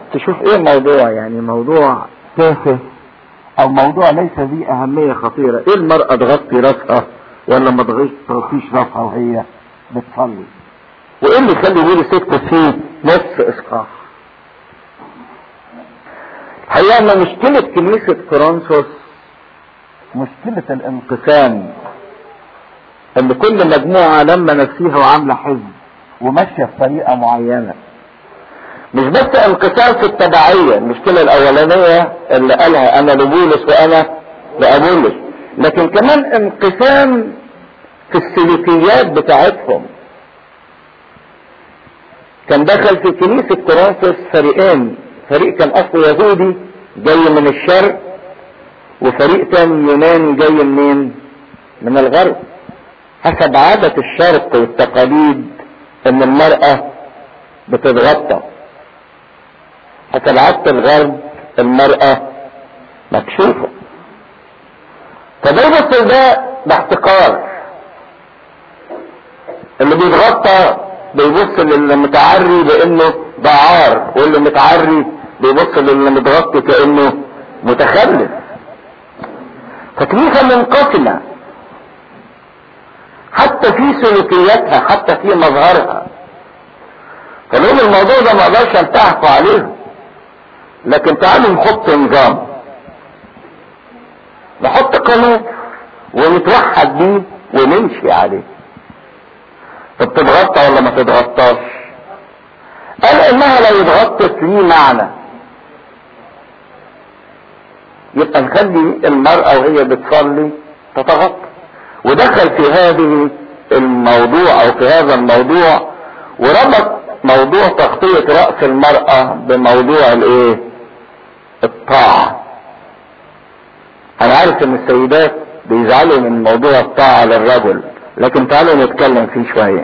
تشوف ايه الموضوع يعني موضوع تافه او موضوع ليس ذي اهمية خطيرة ايه المرأة تغطي راسها ولا ما تغطيش راسها وهي بتصلي وايه اللي يخلي يقول ست فيه نصف اسقاط الحقيقة ان مشكلة كنيسة كورنثوس مشكلة الانقسام ان كل مجموعة لما نفسيها وعاملة حزب وماشية بطريقة معينة مش بس انقسام في التبعية المشكلة الاولانية اللي قالها انا لبولس وانا لابولس لكن كمان انقسام في السلوكيات بتاعتهم كان دخل في كنيسة كورنثوس فريقين فريق كان اصله يهودي جاي من الشرق وفريق تاني يوناني جاي منين من الغرب حسب عادة الشرق والتقاليد ان المرأة بتتغطى حسب عادة الغرب المرأة مكشوفة فده يبص ده باحتقار اللي بيتغطى بيبص للي متعري بانه ده عار واللي متعري بيبص للي متغطي كانه متخلف فكنيسة منقسمة حتى في سلوكياتها حتى في مظهرها فلون الموضوع ده ما اقدرش انتهكوا عليه لكن تعالوا نحط نظام نحط قانون ونتوحد بيه ونمشي عليه طب تتغطى ولا ما تتغطاش قال انها لو اتغطت ليه معنى يبقى نخلي المرأة وهي بتصلي تتغطى ودخل في هذه الموضوع او في هذا الموضوع وربط موضوع تغطية رأس المرأة بموضوع الايه الطاعة انا عارف ان السيدات بيزعلوا من موضوع الطاعة للرجل لكن تعالوا نتكلم فيه شوية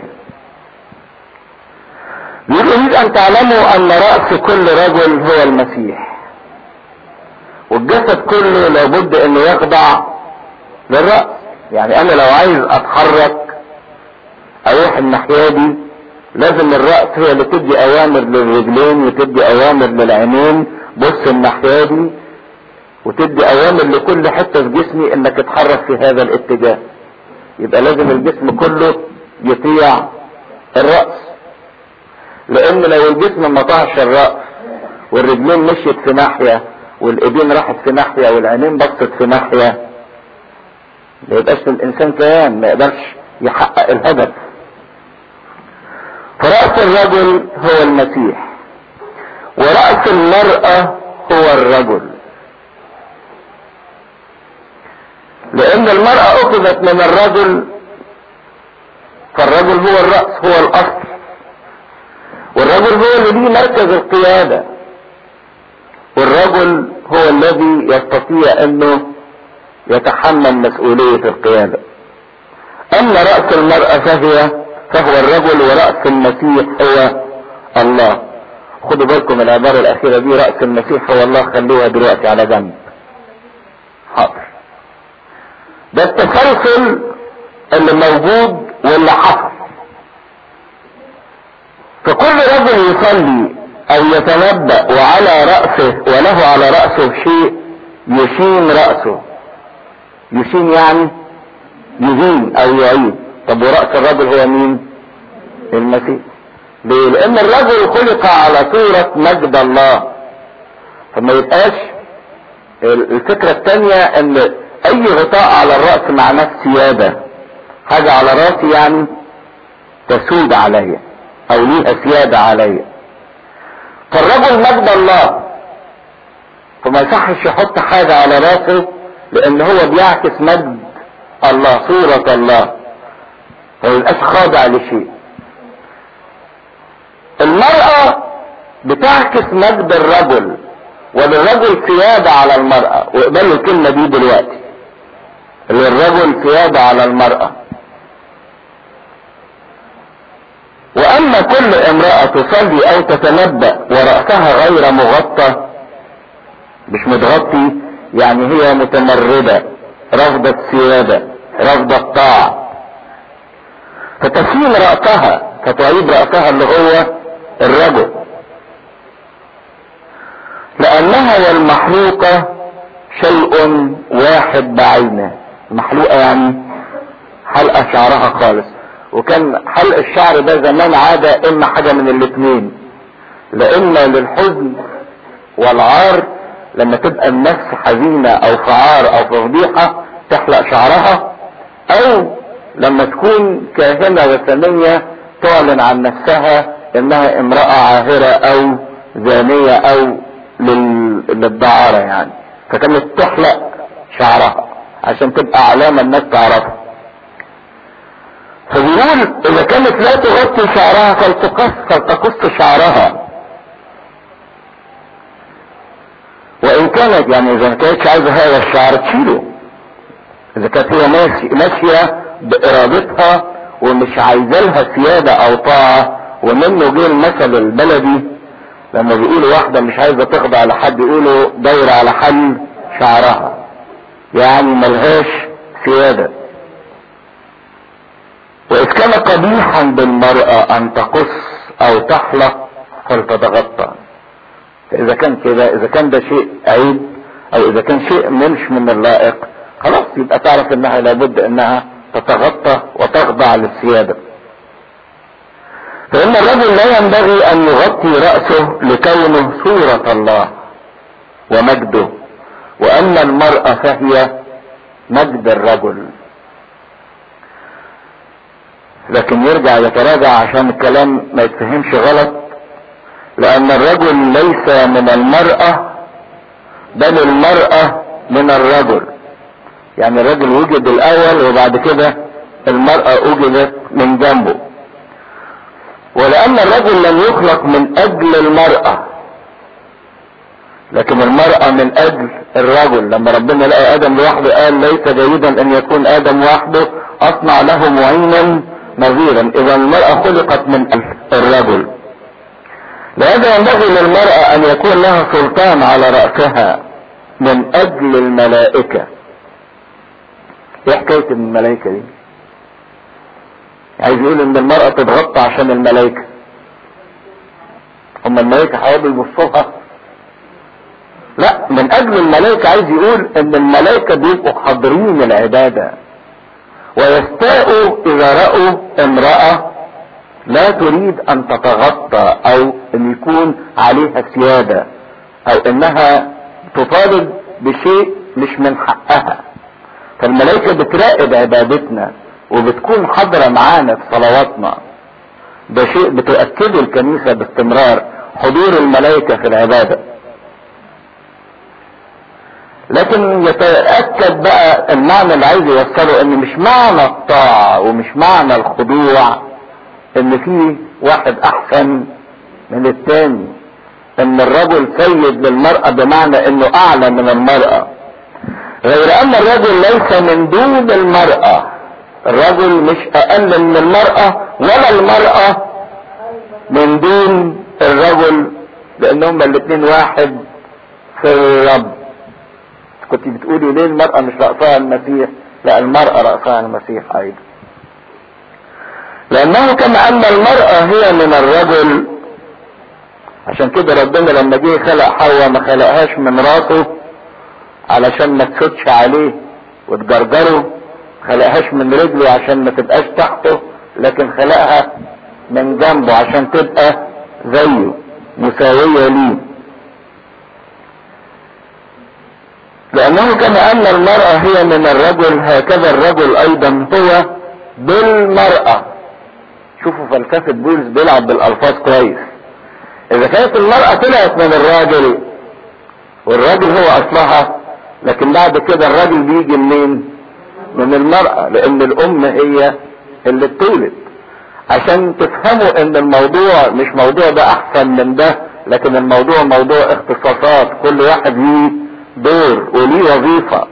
يقول اريد ان تعلموا ان رأس كل رجل هو المسيح والجسد كله لابد انه يخضع للرأس يعني انا لو عايز اتحرك اروح الناحية دي لازم الرأس هي اللي تدي اوامر للرجلين وتدي اوامر للعينين بص الناحية دي وتدي اوامر لكل حتة في جسمي انك تتحرك في هذا الاتجاه يبقى لازم الجسم كله يطيع الرأس لان لو الجسم ما طاعش الرأس والرجلين مشيت في ناحية والايدين راحت في ناحية والعينين بصت في ناحية ما يبقاش الانسان كيان ما يقدرش يحقق الهدف فرأس الرجل هو المسيح ورأس المرأة هو الرجل لان المرأة اخذت من الرجل فالرجل هو الرأس هو الاصل والرجل هو اللي ليه مركز القيادة والرجل هو الذي يستطيع انه يتحمل مسؤولية القيادة اما رأس المرأة فهي فهو الرجل ورأس المسيح هو الله خدوا بالكم العبارة الاخيرة دي رأس المسيح هو الله خلوها دلوقتي على جنب حاضر ده التسلسل اللي موجود واللي حصل فكل رجل يصلي او يتنبأ وعلى رأسه وله على رأسه شيء يشين رأسه يشين يعني يزين او يعيد طب ورأس الرجل هو مين المسيح ليه لان الرجل خلق على صورة مجد الله فما يبقاش الفكرة الثانية ان اي غطاء على الرأس معناه سيادة حاجة على راسي يعني تسود عليا او ليها سيادة عليا فالرجل مجد الله فما يصحش يحط حاجة على راسه لان هو بيعكس مجد الله صورة الله فميبقاش خاضع لشيء المرأة بتعكس مجد الرجل وللرجل سيادة على المرأة واقبلوا الكلمة دي دلوقتي للرجل سيادة على المرأة واما كل امرأة تصلي او تتنبأ ورأسها غير مغطى مش متغطي يعني هي متمردة رفض السيادة رفض الطاعة فتسيم رأسها فتعيد رأسها اللي هو الرجل والمحروقة شيء واحد بعينه المحلوقة يعني حلقة شعرها خالص وكان حلق الشعر ده زمان عادة اما حاجة من الاتنين لا اما للحزن والعار لما تبقى النفس حزينة او في عار او في فضيحة تحلق شعرها او لما تكون كاهنة وثنية تعلن عن نفسها انها امرأة عاهرة او زانية او لل... للدعارة يعني فكانت تحلق شعرها عشان تبقى علامة الناس تعرفها فبيقول اذا كانت لا تغطي شعرها فلتقص فلتقص شعرها وان كانت يعني اذا ما كانتش عايزه هذا الشعر تشيله اذا كانت هي ماشيه بارادتها ومش عايزه لها سياده او طاعه ومنه جه المثل البلدي لما بيقولوا واحده مش عايزه تخضع لحد يقولوا دايره على حل شعرها يعني ملهاش سياده واذ كان قبيحا بالمرأة ان تقص او تحلق فلتتغطى فاذا كان كده اذا كان ده شيء عيب او اذا كان شيء مش من اللائق خلاص يبقى تعرف انها لابد انها تتغطى وتخضع للسيادة فان الرجل لا ينبغي ان يغطي رأسه لكونه صورة الله ومجده واما المرأة فهي مجد الرجل لكن يرجع يتراجع عشان الكلام ما يتفهمش غلط لان الرجل ليس من المرأة بل المرأة من الرجل يعني الرجل وجد الاول وبعد كده المرأة وجدت من جنبه ولان الرجل لم يخلق من اجل المرأة لكن المرأة من اجل الرجل لما ربنا لقى ادم لوحده قال ليس جيدا ان يكون ادم وحده اصنع له معينا نظيرا اذا المرأة خلقت من الرجل لهذا ينبغي للمرأة ان يكون لها سلطان على رأسها من اجل الملائكة ايه حكاية الملائكة دي عايز يقول ان المرأة تتغطى عشان الملائكة هم الملائكة حوالي يبصوها لا من اجل الملائكة عايز يقول ان الملائكة بيبقوا حاضرين العبادة ويستاءوا اذا رأوا امرأة لا تريد ان تتغطى او ان يكون عليها سيادة او انها تطالب بشيء مش من حقها فالملائكة بتراقب عبادتنا وبتكون حاضرة معانا في صلواتنا ده شيء بتؤكده الكنيسة باستمرار حضور الملائكة في العبادة لكن يتأكد بقى المعنى اللي عايز يوصله ان مش معنى الطاعة ومش معنى الخضوع ان في واحد احسن من التاني ان الرجل سيد للمرأة بمعنى انه اعلى من المرأة غير ان الرجل ليس من دون المرأة الرجل مش اقل من المرأة ولا المرأة من دون الرجل لانهم الاتنين واحد في الرب كنت بتقولي ليه المرأة مش رأسها المسيح لا المرأة رأسها المسيح ايضا لانه كما ان المرأة هي من الرجل عشان كده ربنا لما جه خلق حواء ما خلقهاش من راسه علشان ما تسدش عليه وتجرجره خلقهاش من رجله عشان ما تبقاش تحته لكن خلقها من جنبه عشان تبقى زيه مساوية ليه لانه كما ان المرأة هي من الرجل هكذا الرجل ايضا هو بالمرأة شوفوا فلسفة بولس بيلعب بالالفاظ كويس اذا كانت المرأة طلعت من الراجل والراجل هو اصلها لكن بعد كده الراجل بيجي منين من المرأة لان الام هي اللي بتولد عشان تفهموا ان الموضوع مش موضوع ده احسن من ده لكن الموضوع موضوع اختصاصات كل واحد ليه دور وليه وظيفة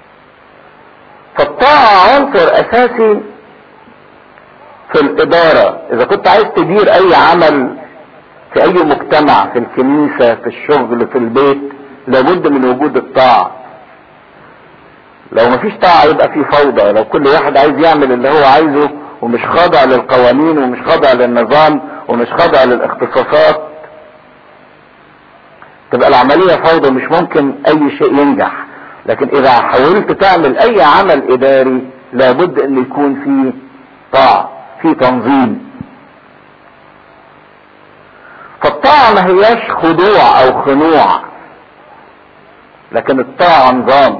فالطاعة عنصر اساسي في الادارة اذا كنت عايز تدير اي عمل في اي مجتمع في الكنيسة في الشغل في البيت لابد من وجود الطاعة لو مفيش طاعة يبقى في فوضى لو كل واحد عايز يعمل اللي هو عايزه ومش خاضع للقوانين ومش خاضع للنظام ومش خاضع للاختصاصات تبقى العملية فوضى مش ممكن اي شيء ينجح لكن اذا حاولت تعمل اي عمل اداري لابد ان يكون فيه طاعة في تنظيم فالطاعة ما هياش خضوع او خنوع لكن الطاعة نظام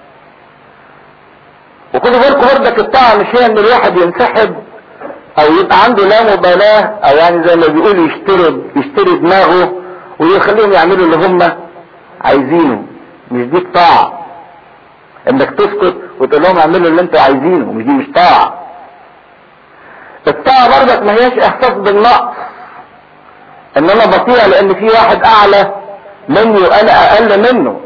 وخدوا بالكم بردك الطاعة مش هي ان الواحد ينسحب او يبقى عنده لا مبالاة او يعني زي ما بيقول يشتري يشتري دماغه ويخليهم يعملوا اللي هم عايزينه مش دي طاعة انك تسكت وتقول لهم اعملوا اللي انتوا عايزينه مش دي مش طاعة الطاعة برضك ما هياش احساس بالنقص ان انا بطيع لان في واحد اعلى مني وانا اقل منه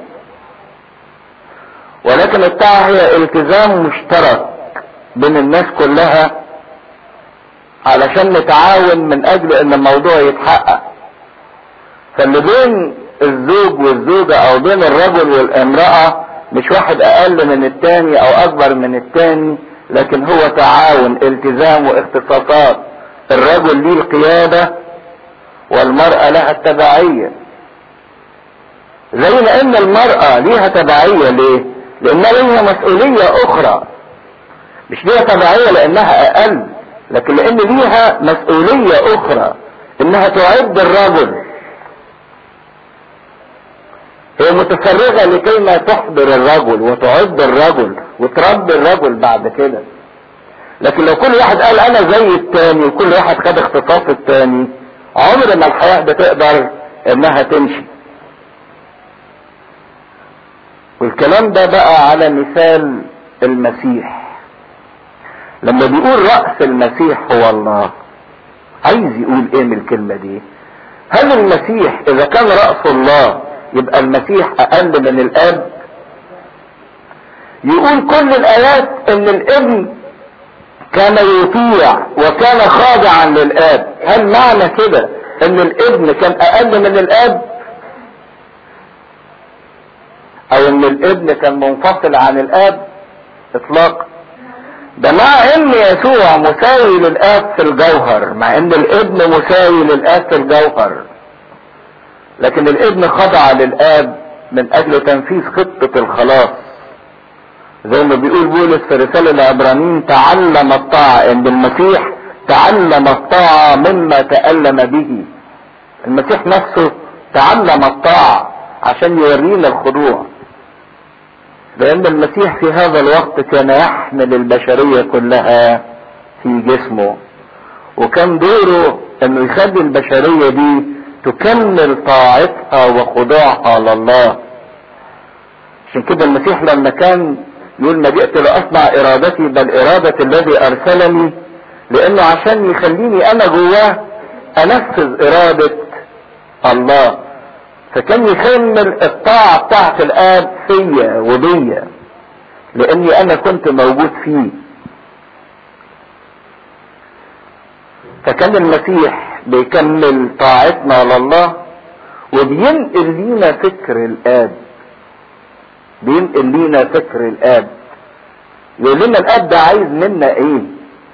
ولكن الطاعة هي التزام مشترك بين الناس كلها علشان نتعاون من اجل ان الموضوع يتحقق فاللي بين الزوج والزوجة او بين الرجل والامرأة مش واحد اقل من التاني او اكبر من التاني لكن هو تعاون التزام واختصاصات الرجل ليه القيادة والمرأة لها التبعية زي ما ان المرأة ليها تبعية ليه لانها ليها مسؤولية اخرى مش ليها تبعية لانها اقل لكن لان ليها مسؤولية اخرى انها تعد الرجل هي متفرغة لكي ما تحضر الرجل وتعد الرجل وتربي الرجل بعد كده لكن لو كل واحد قال انا زي التاني وكل واحد خد اختصاص التاني عمر ما الحياة بتقدر انها تمشي والكلام ده بقى على مثال المسيح لما بيقول رأس المسيح هو الله عايز يقول ايه من الكلمة دي هل المسيح اذا كان رأس الله يبقى المسيح اقل من الاب يقول كل الايات ان الابن كان يطيع وكان خاضعا للاب هل معنى كده ان الابن كان اقل من الاب او ان الابن كان منفصل عن الاب اطلاقا ده مع ان يسوع مساوي للاب في الجوهر مع ان الابن مساوي للاب في الجوهر لكن الابن خضع للاب من اجل تنفيذ خطة الخلاص زي ما بيقول بولس في رسالة العبرانيين تعلم الطاعة ان المسيح تعلم الطاعة مما تألم به المسيح نفسه تعلم الطاعة عشان يورينا الخضوع لان المسيح في هذا الوقت كان يحمل البشرية كلها في جسمه وكان دوره انه يخلي البشرية دي تكمل طاعتها وخضوعها لله عشان كده المسيح لما كان يقول ما جئت لاصنع ارادتي بل ارادة الذي ارسلني لانه عشان يخليني انا جواه انفذ ارادة الله فكان يكمل الطاعة بتاعت الاب فيا وبيا لاني انا كنت موجود فيه فكان المسيح بيكمل طاعتنا لله وبينقل لينا فكر الاب بينقل لينا فكر الاب يقول لنا الاب ده عايز منا ايه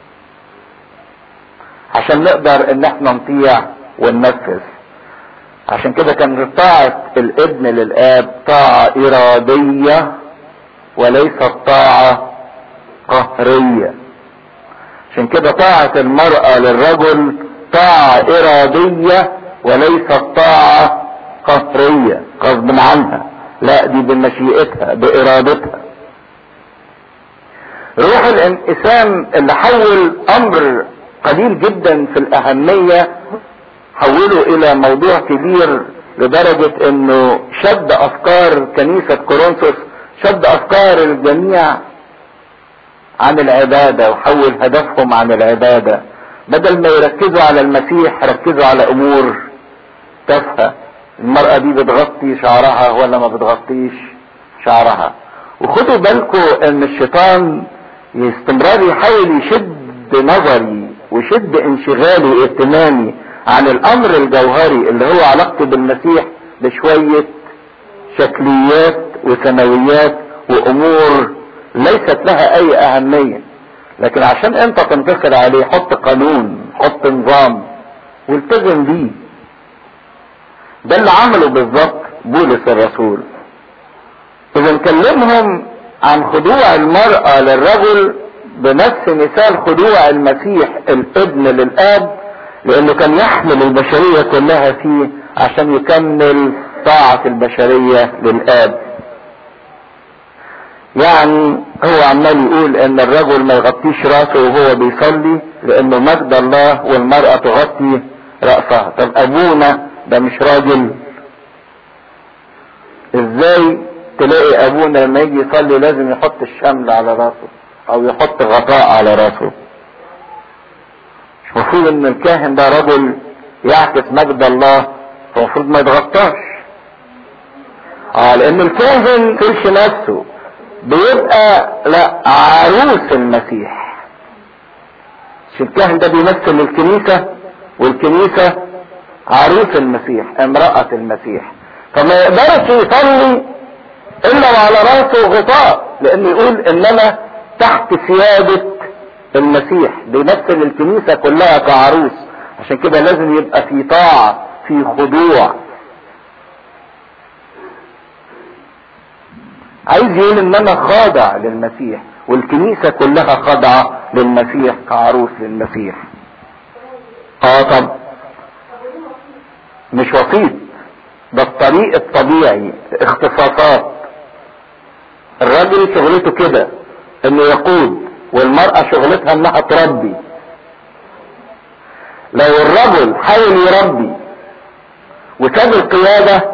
عشان نقدر ان احنا نطيع وننفذ عشان كده كان طاعة الابن للاب طاعة ارادية وليست طاعة قهرية عشان كده طاعة المرأة للرجل طاعة ارادية وليست طاعة قهرية غصب عنها لا دي بمشيئتها بارادتها روح الانقسام اللي حول امر قليل جدا في الاهمية حوله الى موضوع كبير لدرجة انه شد افكار كنيسة كورنثوس شد افكار الجميع عن العبادة وحول هدفهم عن العبادة بدل ما يركزوا على المسيح ركزوا على امور تافهة المرأة دي بتغطي شعرها ولا ما بتغطيش شعرها وخدوا بالكم ان الشيطان استمرار يحاول يشد نظري ويشد انشغالي واهتمامي عن الامر الجوهري اللي هو علاقته بالمسيح بشوية شكليات وثانويات وامور ليست لها اي اهمية لكن عشان انت تنتصر عليه حط قانون حط نظام والتزم بيه ده اللي عمله بالظبط بولس الرسول اذا نكلمهم عن خضوع المرأة للرجل بنفس مثال خضوع المسيح الابن للاب لانه كان يحمل البشرية كلها فيه عشان يكمل طاعة البشرية للاب يعني هو عمال يقول ان الرجل ما يغطيش راسه وهو بيصلي لانه مجد الله والمرأة تغطي رأسها طب ابونا ده مش راجل ازاي تلاقي ابونا لما يجي يصلي لازم يحط الشمل على راسه او يحط غطاء على راسه مش المفروض ان الكاهن ده رجل يعكس مجد الله فالمفروض ما يتغطاش اه لان الكاهن فرش نفسه بيبقى لا عروس المسيح مش الكاهن ده بيمثل الكنيسة والكنيسة عروس المسيح امرأة المسيح فما يقدرش يصلي الا وعلى راسه غطاء لانه يقول انما تحت سيادة المسيح بيمثل الكنيسة كلها كعروس عشان كده لازم يبقى في طاعة في خضوع عايز يقول ان انا خاضع للمسيح والكنيسة كلها خاضعة للمسيح كعروس للمسيح اه طب مش وسيط ده الطريق الطبيعي اختصاصات الراجل شغلته كده انه يقود والمرأة شغلتها انها تربي لو الرجل حاول يربي وساب القيادة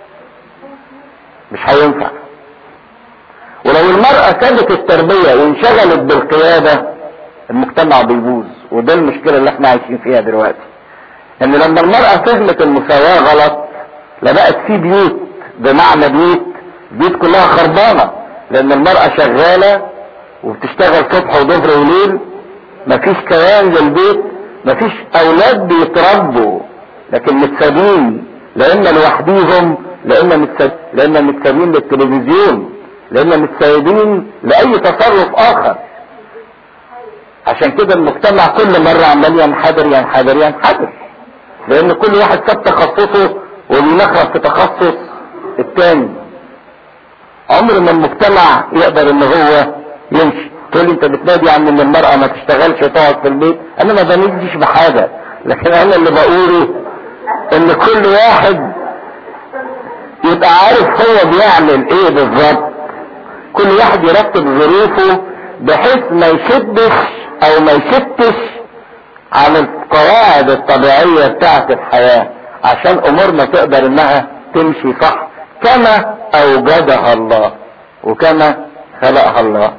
مش هينفع ولو المرأة سابت التربية وانشغلت بالقيادة المجتمع بيبوظ وده المشكلة اللي احنا عايشين فيها دلوقتي ان لما المرأة فهمت المساواة غلط لبقت في بيوت بمعنى بيوت بيوت كلها خربانة لان المرأة شغالة وبتشتغل صبح وظهر وليل مفيش كيان للبيت مفيش اولاد بيتربوا لكن متسابين لا اما لوحديهم لا اما متساب... لا اما متسابين للتلفزيون لا اما متسايبين لاي تصرف اخر عشان كده المجتمع كل مرة عمال ينحدر ينحدر ينحدر لان كل واحد ساب تخصصه وبينخرط في تخصص التاني عمر ما المجتمع يقدر ان هو يمشي تقول لي انت بتنادي عن ان المرأة ما تشتغلش وتقعد في البيت انا ما بنجيش بحاجة لكن انا اللي بقوله ان كل واحد يبقى عارف هو بيعمل ايه بالظبط كل واحد يرتب ظروفه بحيث ما يشدش او ما يشتش عن القواعد الطبيعية بتاعت الحياة عشان امورنا تقدر انها تمشي صح كما اوجدها الله وكما خلقها الله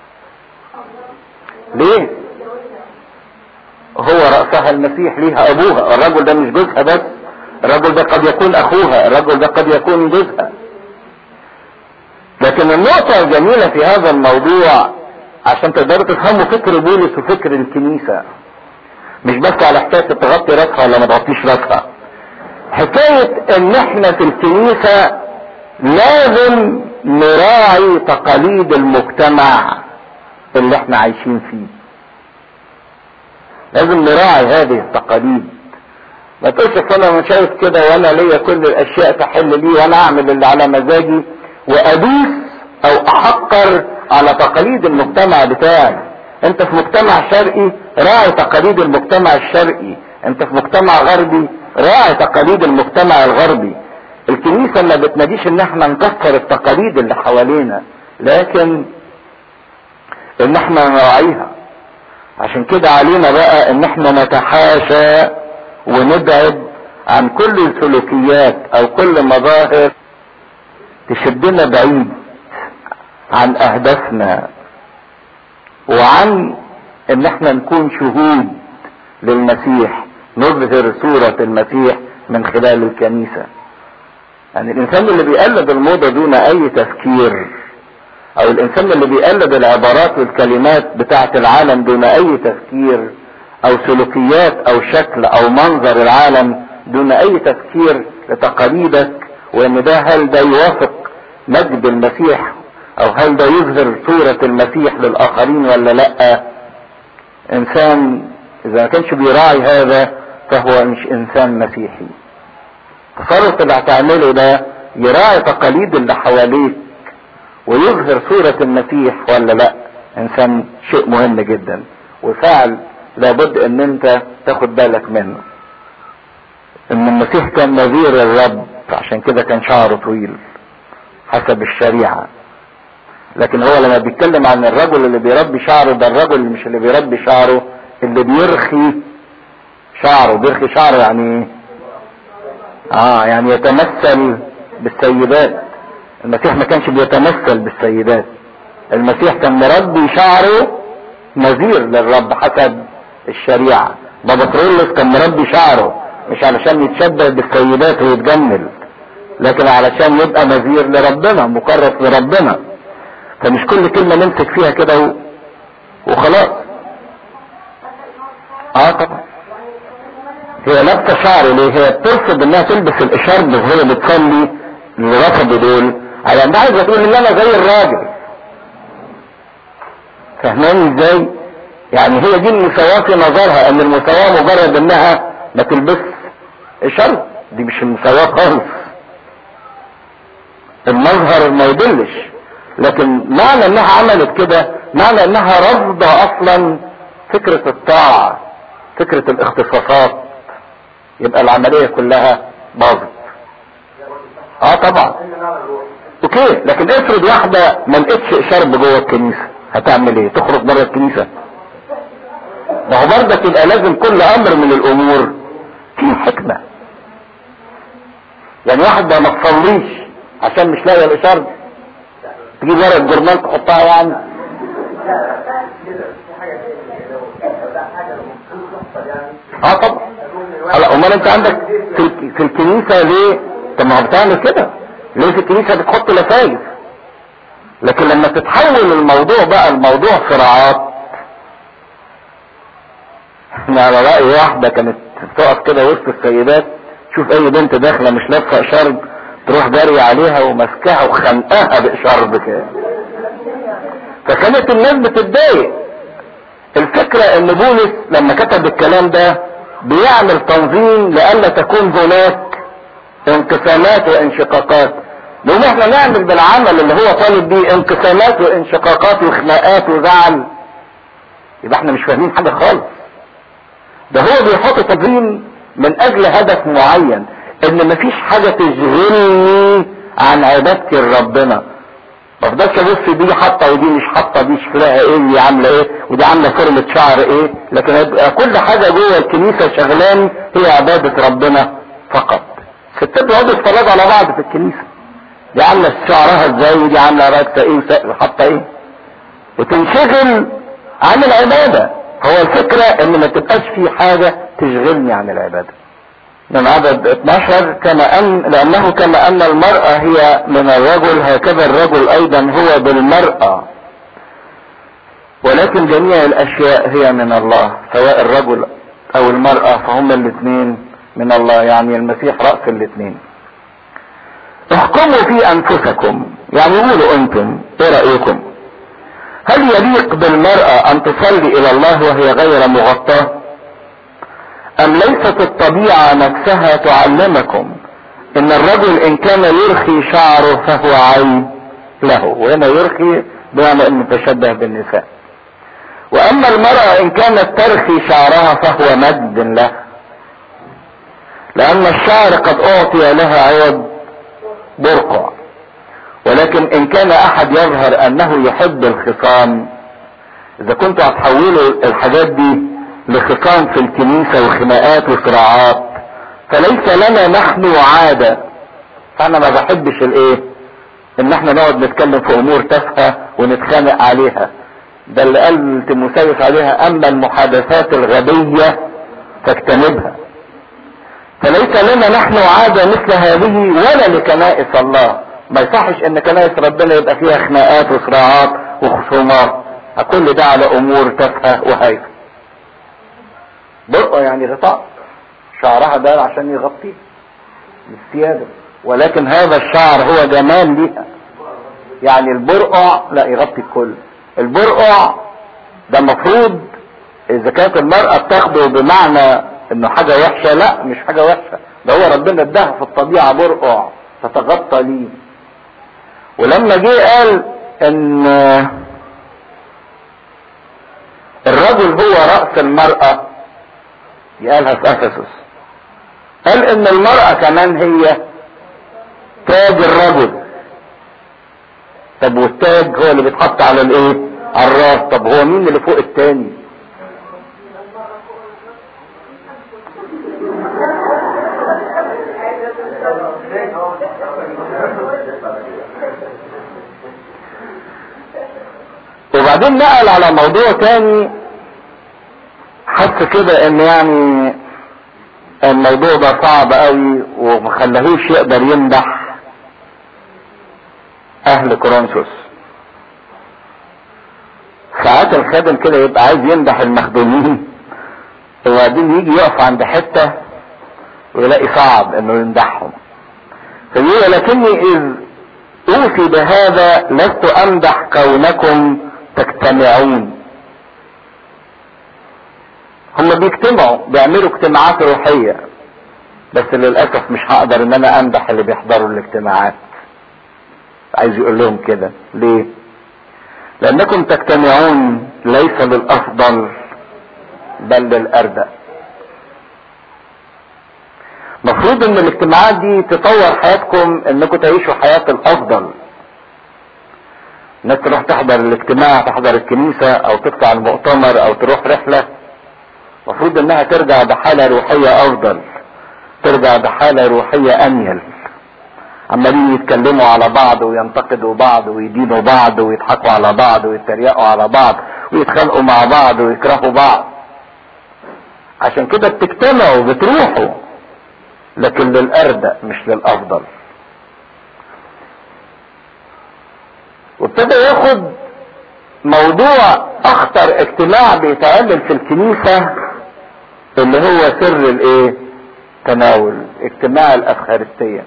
ليه هو رأسها المسيح ليها ابوها الرجل ده مش جوزها بس الرجل ده قد يكون اخوها الرجل ده قد يكون جوزها لكن النقطة الجميلة في هذا الموضوع عشان تقدروا تفهموا فكر بولس وفكر الكنيسة مش بس على حكاية تغطي راسها ولا ما تغطيش راسها حكاية ان احنا في الكنيسة لازم نراعي تقاليد المجتمع اللي احنا عايشين فيه لازم نراعي هذه التقاليد ما تقولش انا شايف كده وانا ليا كل الاشياء تحل لي وانا اعمل اللي على مزاجي وادوس او احقر على تقاليد المجتمع بتاعي انت في مجتمع شرقي راعي تقاليد المجتمع الشرقي انت في مجتمع غربي راعي تقاليد المجتمع الغربي الكنيسة ما بتناديش ان احنا نكسر التقاليد اللي حوالينا لكن ان احنا نراعيها عشان كده علينا بقى ان احنا نتحاشى ونبعد عن كل السلوكيات او كل مظاهر تشدنا بعيد عن اهدافنا وعن ان احنا نكون شهود للمسيح نظهر صورة المسيح من خلال الكنيسة يعني الانسان اللي بيقلد الموضة دون اي تفكير او الانسان اللي بيقلد العبارات والكلمات بتاعة العالم دون اي تفكير او سلوكيات او شكل او منظر العالم دون اي تفكير لتقاليدك وان ده هل ده يوافق مجد المسيح او هل ده يظهر صورة المسيح للاخرين ولا لا انسان اذا ما كانش بيراعي هذا فهو مش انسان مسيحي التصرف اللي هتعمله ده يراعي تقاليد اللي حواليك ويظهر صورة المسيح ولا لا انسان شيء مهم جدا وفعل لابد ان انت تاخد بالك منه ان المسيح كان نذير الرب عشان كده كان شعره طويل حسب الشريعة لكن هو لما بيتكلم عن الرجل اللي بيربي شعره ده الرجل مش اللي بيربي شعره اللي بيرخي شعره بيرخي شعره يعني ايه اه يعني يتمثل بالسيدات المسيح ما كانش بيتمثل بالسيدات المسيح كان مربي شعره نذير للرب حسب الشريعة بابا ترولس كان مربي شعره مش علشان يتشبه بالسيدات ويتجمل لكن علشان يبقى نذير لربنا مكرس لربنا فمش كل كلمة نمسك فيها كده و... وخلاص اه طبعا هي لابسه شعر ليه هي بترفض انها تلبس الاشارب وهي بتصلي اللي رفضوا دول على انها عايزه تقول ان انا زي الراجل فاهماني ازاي يعني هي دي المساواة في نظرها ان المساواة مجرد انها ما تلبس اشارب دي مش المساواة خالص المظهر ما يدلش لكن معنى انها عملت كده معنى انها رافضة اصلا فكرة الطاعة فكرة الاختصاصات يبقى العملية كلها باظت اه طبعا اوكي لكن افرض واحدة ما لقتش شرب جوه الكنيسة هتعمل ايه تخرج بره الكنيسة ما هو برضك يبقى لازم كل امر من الامور فيه حكمة يعني واحدة ما تصليش عشان مش لاقيه الاشارة تجيب ورقة جورنال تحطها يعني اه طبعا هلا امال انت عندك في, في الكنيسة ليه طب ما هو بتعمل كده ليه في الكنيسة بتحط لفايف لكن لما تتحول الموضوع بقى الموضوع صراعات احنا على رأي واحدة كانت تقف كده وسط السيدات تشوف اي بنت داخلة مش لابسة شرب تروح جارية عليها ومسكها وخنقها بشرب كده فكانت الناس بتتضايق الفكرة ان بولس لما كتب الكلام ده بيعمل تنظيم لألا تكون هناك انقسامات وانشقاقات لان احنا نعمل بالعمل اللي هو طالب بيه انقسامات وانشقاقات وخناقات وزعل يبقى احنا مش فاهمين حاجة خالص ده هو بيحط تنظيم من اجل هدف معين ان مفيش حاجة تشغلني عن عبادتي لربنا ما افضلش ابص دي حاطه ودي مش حاطه دي شكلها ايه ودي عامله ايه ودي عامله فورمه شعر ايه لكن يبقى كل حاجه جوه الكنيسه شغلان هي عباده ربنا فقط ستات بيقعدوا يتفرجوا على بعض في الكنيسه دي عامله شعرها ازاي ودي عامله راسها ايه وحاطه ايه وتنشغل عن العباده هو الفكره ان ما تبقاش في حاجه تشغلني عن العباده من عدد 12 كما ان لانه كما ان المرأة هي من الرجل هكذا الرجل ايضا هو بالمرأة ولكن جميع الاشياء هي من الله سواء الرجل او المرأة فهم الاثنين من الله يعني المسيح رأس الاثنين احكموا في انفسكم يعني قولوا انتم ايه رأيكم هل يليق بالمرأة ان تصلي الى الله وهي غير مغطاه ام ليست الطبيعة نفسها تعلمكم ان الرجل ان كان يرخي شعره فهو عيب له وهنا يرخي بمعنى انه تشبه بالنساء واما المرأة ان كانت ترخي شعرها فهو مجد له لان الشعر قد اعطي لها عوض برقع ولكن ان كان احد يظهر انه يحب الخصام اذا كنتوا هتحولوا الحاجات دي لخصام في الكنيسة وخناقات وصراعات فليس لنا نحن عادة فانا ما بحبش الايه ان احنا نقعد نتكلم في امور تافهة ونتخانق عليها ده اللي قال تيموثاوس عليها اما المحادثات الغبية فاجتنبها فليس لنا نحن عادة مثل هذه ولا لكنائس الله ما يصحش ان كنائس ربنا يبقى فيها خناقات وصراعات وخصومات كل ده على امور تافهة وهايفة برقع يعني غطاء شعرها ده عشان يغطيه السيادة ولكن هذا الشعر هو جمال ليها يعني البرقع لا يغطي الكل البرقع ده مفروض اذا كانت المرأة بتاخده بمعنى انه حاجة وحشة لا مش حاجة وحشة ده هو ربنا اداها في الطبيعة برقع تتغطى ليه ولما جه قال ان الرجل هو رأس المرأة قالها في افسس قال ان المرأة كمان هي تاج الرجل طب والتاج هو اللي بيتحط على الايه على الراس طب هو مين اللي فوق التاني وبعدين نقل على موضوع تاني حس كده ان يعني الموضوع ده صعب قوي ومخلهوش يقدر يمدح اهل كورنثوس ساعات الخادم كده يبقى عايز يمدح المخدومين وبعدين يجي يقف عند حتة ويلاقي صعب انه يمدحهم فيقول لكني اذ اوفي بهذا لست امدح كونكم تجتمعون هم بيجتمعوا بيعملوا اجتماعات روحية بس للأسف مش هقدر ان انا امدح اللي بيحضروا الاجتماعات عايز يقول لهم كده ليه لانكم تجتمعون ليس للافضل بل للأردأ مفروض ان الاجتماعات دي تطور حياتكم انكم تعيشوا حياة الافضل الناس تروح تحضر الاجتماع تحضر الكنيسة او تطلع المؤتمر او تروح رحلة مفروض انها ترجع بحالة روحية افضل ترجع بحالة روحية انيل عمالين يتكلموا على بعض وينتقدوا بعض ويدينوا بعض ويضحكوا على بعض ويتريقوا على بعض ويتخانقوا مع بعض ويكرهوا بعض عشان كده بتجتمعوا بتروحوا لكن للأردأ مش للأفضل وابتدى ياخد موضوع اخطر اجتماع بيتعمل في الكنيسة اللي هو سر الايه تناول اجتماع الافخارستية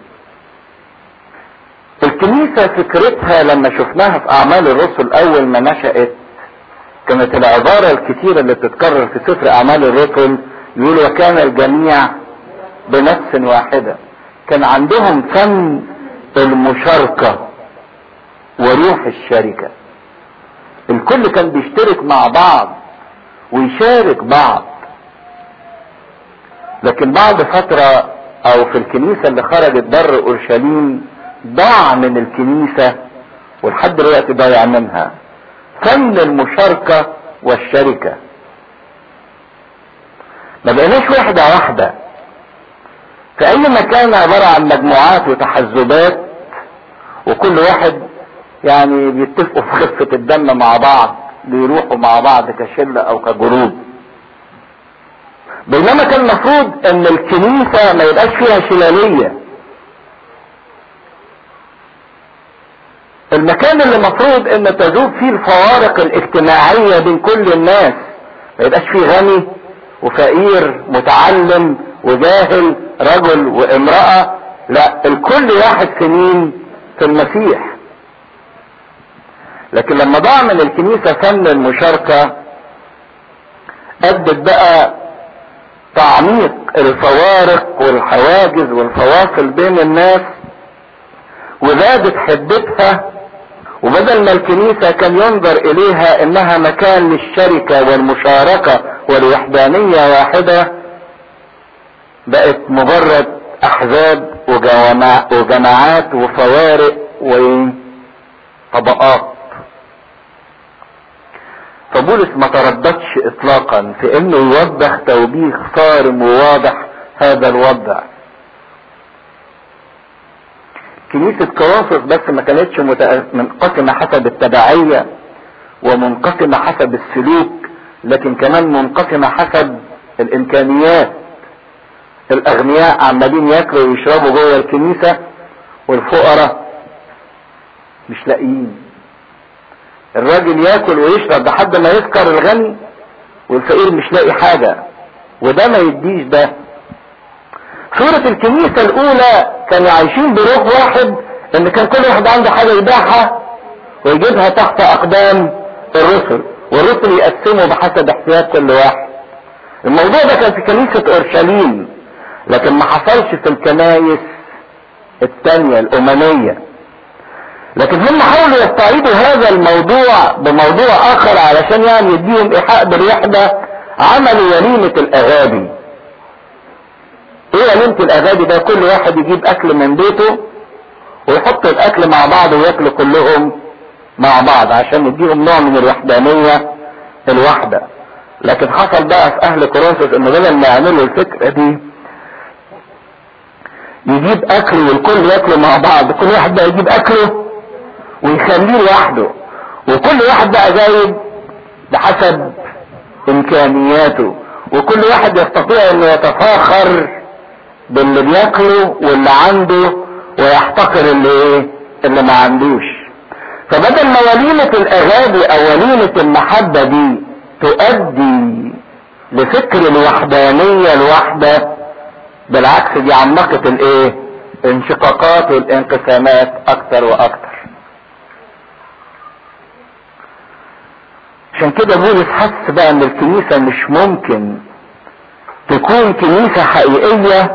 الكنيسة فكرتها لما شفناها في اعمال الرسل اول ما نشأت كانت العبارة الكتيرة اللي بتتكرر في سفر اعمال الرسل يقول وكان الجميع بنفس واحدة كان عندهم فن المشاركة وروح الشركة الكل كان بيشترك مع بعض ويشارك بعض لكن بعد فترة او في الكنيسة اللي خرجت بر اورشليم ضاع من الكنيسة ولحد دلوقتي ضايع منها فن المشاركة والشركة ما بقيناش واحدة واحدة في اي مكان عبارة عن مجموعات وتحزبات وكل واحد يعني بيتفقوا في خفة الدم مع بعض بيروحوا مع بعض كشلة او كجروب بينما كان المفروض ان الكنيسة ما يبقاش فيها شلالية المكان اللي المفروض ان تذوب فيه الفوارق الاجتماعية بين كل الناس ما يبقاش فيه غني وفقير متعلم وجاهل رجل وامرأة لا الكل واحد في مين في المسيح لكن لما ضاع من الكنيسة فن المشاركة ادت بقى تعميق الفوارق والحواجز والفواصل بين الناس وزادت حدتها وبدل ما الكنيسة كان ينظر اليها انها مكان للشركة والمشاركة والوحدانية واحدة بقت مجرد احزاب وجماعات وفوارق وطبقات فبولس ما ترددش اطلاقا في انه يوضح توبيخ صارم وواضح هذا الوضع كنيسة كورنثوس بس ما كانتش منقسمة حسب التبعية ومنقسمة حسب السلوك لكن كمان منقسمة حسب الامكانيات الاغنياء عمالين ياكلوا ويشربوا جوه الكنيسة والفقراء مش لاقيين الراجل ياكل ويشرب لحد ما يسكر الغني والفقير مش لاقي حاجة وده ما يديش ده صورة الكنيسة الاولى كانوا عايشين بروح واحد ان كان كل واحد عنده حاجة يبيعها ويجيبها تحت اقدام الرسل والرسل يقسموا بحسب احتياج كل واحد الموضوع ده كان في كنيسة اورشليم لكن ما حصلش في الكنايس التانية الاممية لكن هم حاولوا يستعيدوا هذا الموضوع بموضوع اخر علشان يعني يديهم ايحاء بالوحدة عملوا وليمة الاغابي ايه وليمة الاغابي ده كل واحد يجيب اكل من بيته ويحط الاكل مع بعض وياكلوا كلهم مع بعض عشان يديهم نوع من الوحدانية الوحدة لكن حصل بقى في اهل كورنثوس ان بدل ما يعملوا الفكرة دي يجيب اكل والكل ياكلوا مع بعض كل واحد بقى يجيب اكله ويخليه لوحده وكل واحد بقى جايب بحسب امكانياته وكل واحد يستطيع انه يتفاخر باللي بياكله واللي عنده ويحتقر اللي ايه اللي ما عندوش فبدل ما وليمة الاغابي او وليمة المحبة دي تؤدي لفكر الوحدانية الوحدة بالعكس دي عمقت الايه انشقاقات والانقسامات اكتر واكتر عشان كده بولس حس بقى ان الكنيسة مش ممكن تكون كنيسة حقيقية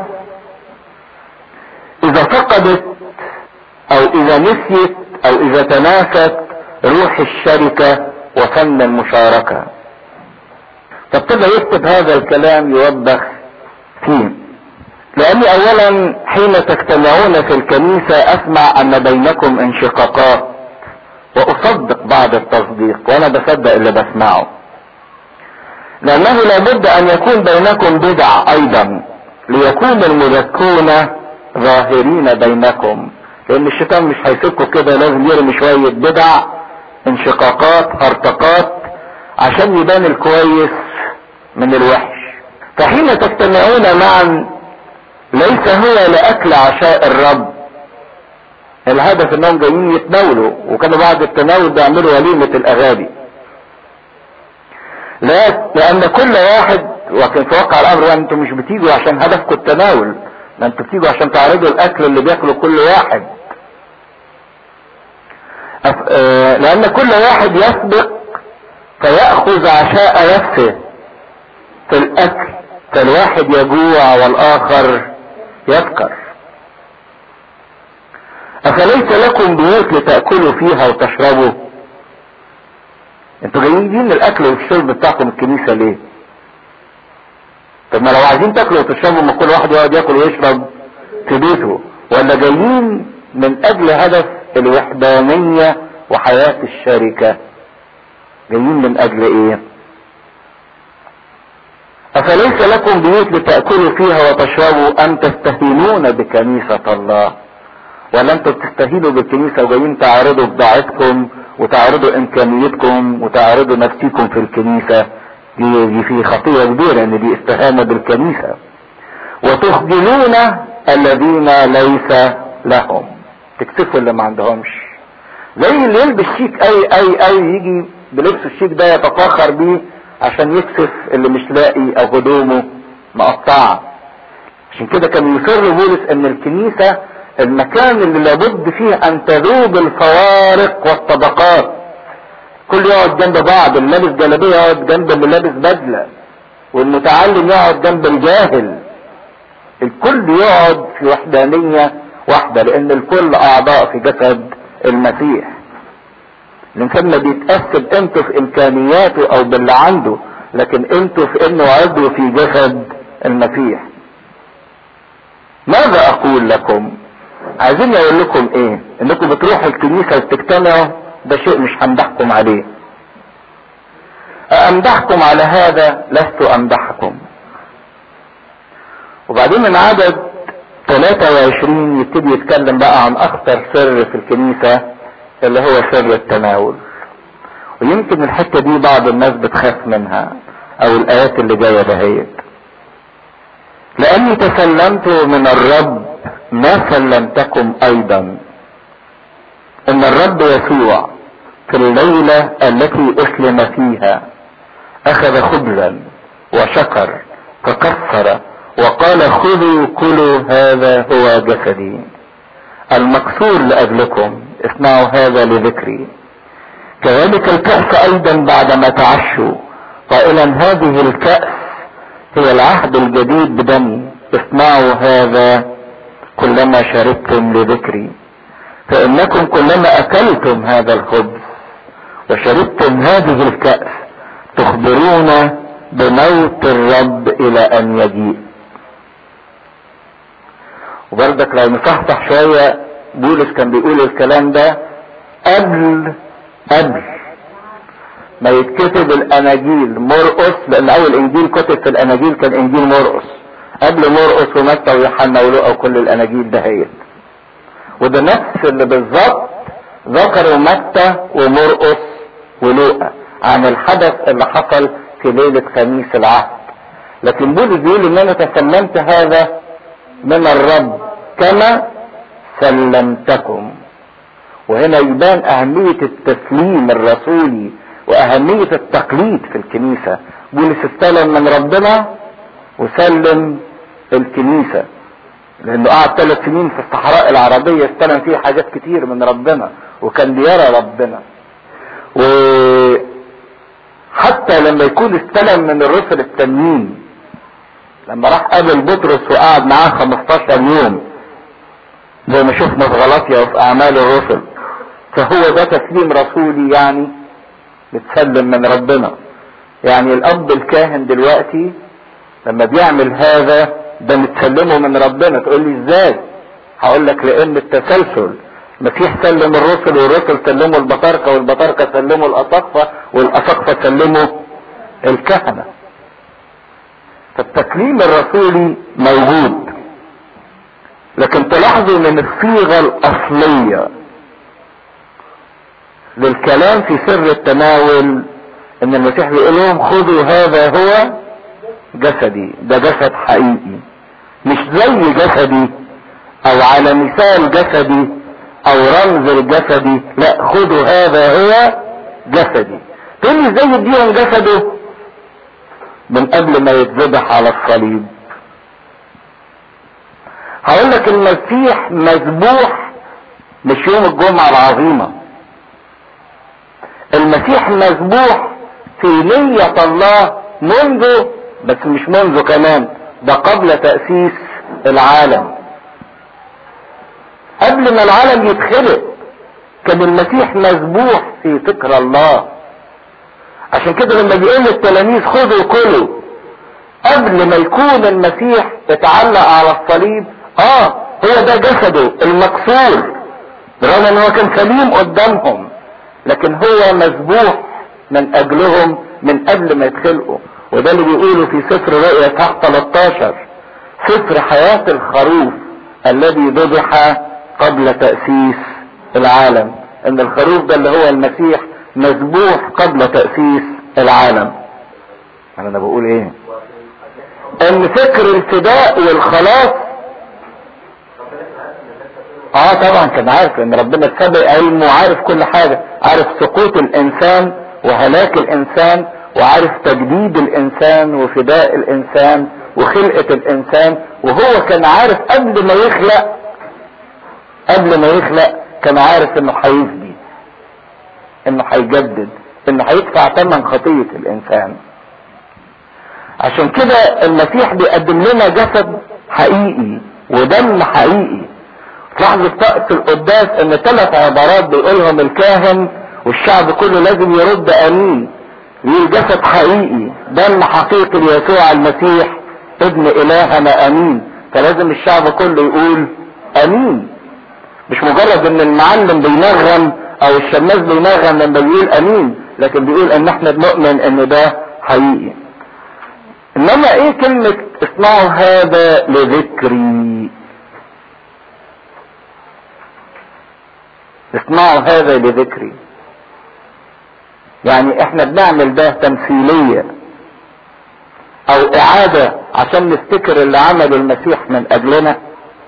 اذا فقدت او اذا نسيت او اذا تناست روح الشركة وفن المشاركة فابتدى يكتب هذا الكلام يوبخ فيه لاني اولا حين تجتمعون في الكنيسة اسمع ان بينكم انشقاقات واصدق بعد التصديق وانا بصدق اللي بسمعه لانه لابد ان يكون بينكم بدع ايضا ليكون المذكون ظاهرين بينكم لان الشيطان مش هيسكوا كده لازم يرمي شوية بدع انشقاقات ارتقات عشان يبان الكويس من الوحش فحين تجتمعون معا ليس هو لاكل عشاء الرب الهدف انهم جايين يتناولوا وكانوا بعد التناول بيعملوا وليمة الاغابي لا لان كل واحد وكان في واقع الامر يعني انتوا مش بتيجوا عشان هدفكم التناول ما انتوا بتيجوا عشان تعرضوا الاكل اللي بياكله كل واحد أف... آه... لان كل واحد يسبق فيأخذ عشاء نفسه في الاكل فالواحد يجوع والاخر يفكر افليس لكم بيوت لتأكلوا فيها وتشربوا انتوا جايين الاكل والشرب بتاعكم الكنيسة ليه طب ما لو عايزين تاكلوا وتشربوا ما كل واحد يقعد ياكل ويشرب في بيته ولا جايين من اجل هدف الوحدانية وحياة الشركة جايين من اجل ايه افليس لكم بيوت لتأكلوا فيها وتشربوا ام تستهينون بكنيسة الله ولا انتوا بتستهينوا بالكنيسة وجايين تعرضوا بضاعتكم وتعرضوا امكانيتكم وتعرضوا نفسيكم في الكنيسة دي, دي في خطية كبيرة ان دي استهانة بالكنيسة وتخجلون الذين ليس لهم تكسفوا اللي ما عندهمش زي اللي يلبس شيك اي اي اي يجي بلبس الشيك ده يتفاخر بيه عشان يكسف اللي مش لاقي او هدومه مقطعة عشان كده كان يصر بولس ان الكنيسة المكان اللي لابد فيه ان تذوب الفوارق والطبقات كل يقعد جنب بعض اللي لابس جلابيه يقعد جنب اللي لابس بدله والمتعلم يقعد جنب الجاهل الكل يقعد في وحدانيه واحده لان الكل اعضاء في جسد المسيح الانسان ما بيتاثر قيمته في امكانياته او باللي عنده لكن قيمته في انه عضو في جسد المسيح ماذا اقول لكم عايزين اقول لكم ايه انكم بتروحوا الكنيسه وبتجتمعوا ده شيء مش همدحكم عليه امدحكم على هذا لست امدحكم وبعدين من عدد 23 يبتدي يتكلم بقى عن اخطر سر في الكنيسة اللي هو سر التناول ويمكن الحتة دي بعض الناس بتخاف منها او الايات اللي جاية دهيت لاني تسلمت من الرب ما سلمتكم ايضا ان الرب يسوع في الليلة التي اسلم فيها اخذ خبزا وشكر فكسر وقال خذوا كلوا هذا هو جسدي المكسور لاجلكم اسمعوا هذا لذكري كذلك الكأس ايضا بعدما تعشوا قائلا هذه الكأس هي العهد الجديد بدمي اسمعوا هذا كلما شربتم لذكري فانكم كلما اكلتم هذا الخبز وشربتم هذه الكأس تخبرون بموت الرب الى ان يجيء وبرضك لو نصحصح شوية بولس كان بيقول الكلام ده قبل قبل ما يتكتب الاناجيل مرقس لان اول انجيل كتب في الاناجيل كان انجيل مرقس قبل مرقس ومتى ويوحنا ولوقا وكل الاناجيل دهيت وده نفس اللي بالظبط ذكروا متى ومرقس ولوقا عن الحدث اللي حصل في ليلة خميس العهد لكن بولس بيقول ان انا تسلمت هذا من الرب كما سلمتكم وهنا يبان اهمية التسليم الرسولي واهمية التقليد في الكنيسة بولس استلم من ربنا وسلم الكنيسة لانه قعد ثلاث سنين في الصحراء العربية استلم فيه حاجات كتير من ربنا وكان بيرى ربنا وحتى لما يكون استلم من الرسل التانيين لما راح قابل بطرس وقعد معاه 15 يوم زي ما شفنا في غلطيا وفي اعمال الرسل فهو ده تسليم رسولي يعني متسلم من ربنا يعني الاب الكاهن دلوقتي لما بيعمل هذا ده متسلمه من ربنا تقول لي ازاي هقول لك لان التسلسل المسيح سلم الرسل والرسل سلموا البطاركة والبطاركة سلموا الأساقفة والأساقفة سلموا الكهنة فالتكليم الرسولي موجود لكن تلاحظوا من الصيغة الأصلية للكلام في سر التناول ان المسيح بيقول لهم خذوا هذا هو جسدي ده جسد حقيقي مش زي جسدي او على مثال جسدي او رمز الجسدي لا خذوا هذا هو جسدي تقول لي ازاي يديهم جسده من قبل ما يتذبح على الصليب هقول لك المسيح مذبوح مش يوم الجمعة العظيمة المسيح مذبوح في نية الله منذ بس مش منذ كمان ده قبل تأسيس العالم قبل ما العالم يتخلق كان المسيح مذبوح في فكر الله عشان كده لما بيقول للتلاميذ خذوا كلوا قبل ما يكون المسيح اتعلق على الصليب اه هو ده جسده المكسور برغم ان هو كان سليم قدامهم لكن هو مذبوح من اجلهم من قبل ما يتخلقوا وده اللي بيقوله في سفر رؤيا تحت 13 سفر حياة الخروف الذي ذبح قبل تأسيس العالم ان الخروف ده اللي هو المسيح مذبوح قبل تأسيس العالم انا بقول ايه ان فكر الفداء والخلاص اه طبعا كان عارف ان ربنا سابق علمه وعارف كل حاجة عارف سقوط الانسان وهلاك الانسان وعارف تجديد الانسان وفداء الانسان وخلقة الانسان وهو كان عارف قبل ما يخلق قبل ما يخلق كان عارف انه هيفدي انه هيجدد انه هيدفع ثمن خطية الانسان عشان كده المسيح بيقدم لنا جسد حقيقي ودم حقيقي تلاحظوا في القداس ان ثلاث عبارات بيقولهم الكاهن والشعب كله لازم يرد امين ليه جسد حقيقي دم حقيقي ليسوع المسيح ابن الهنا امين فلازم الشعب كله يقول امين مش مجرد ان المعلم بينغم او الشماس بينغم لما بيقول امين لكن بيقول ان احنا بنؤمن ان ده حقيقي انما ايه كلمة اصنعوا هذا لذكري اصنعوا هذا لذكري يعني احنا بنعمل ده تمثيلية او اعادة عشان نفتكر اللي عمله المسيح من اجلنا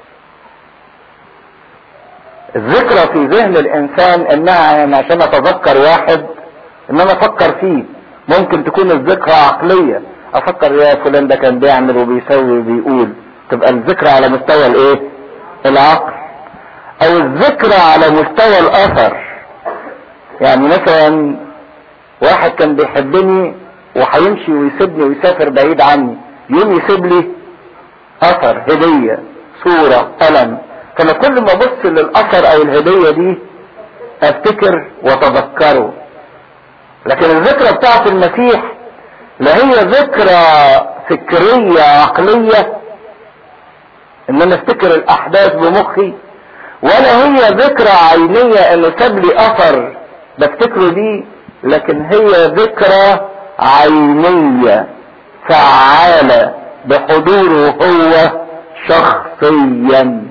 الذكرى في ذهن الانسان انها يعني عشان اتذكر واحد ان انا افكر فيه ممكن تكون الذكرى عقلية افكر يا فلان ده كان بيعمل وبيسوي وبيقول تبقى الذكرى على مستوى الايه العقل او الذكرى على مستوى الاثر يعني مثلا واحد كان بيحبني وهيمشي ويسيبني ويسافر بعيد عني يوم يسيب لي اثر هدية صورة ألم فأنا كل ما أبص للأثر أو الهدية دي أفتكر وأتذكره لكن الذكرى بتاعت المسيح لا هي ذكرى فكرية عقلية ان انا افتكر الاحداث بمخي ولا هي ذكرى عينية انه ساب لي اثر بفتكره دي لكن هي ذكرى عينية فعالة بحضوره هو شخصيا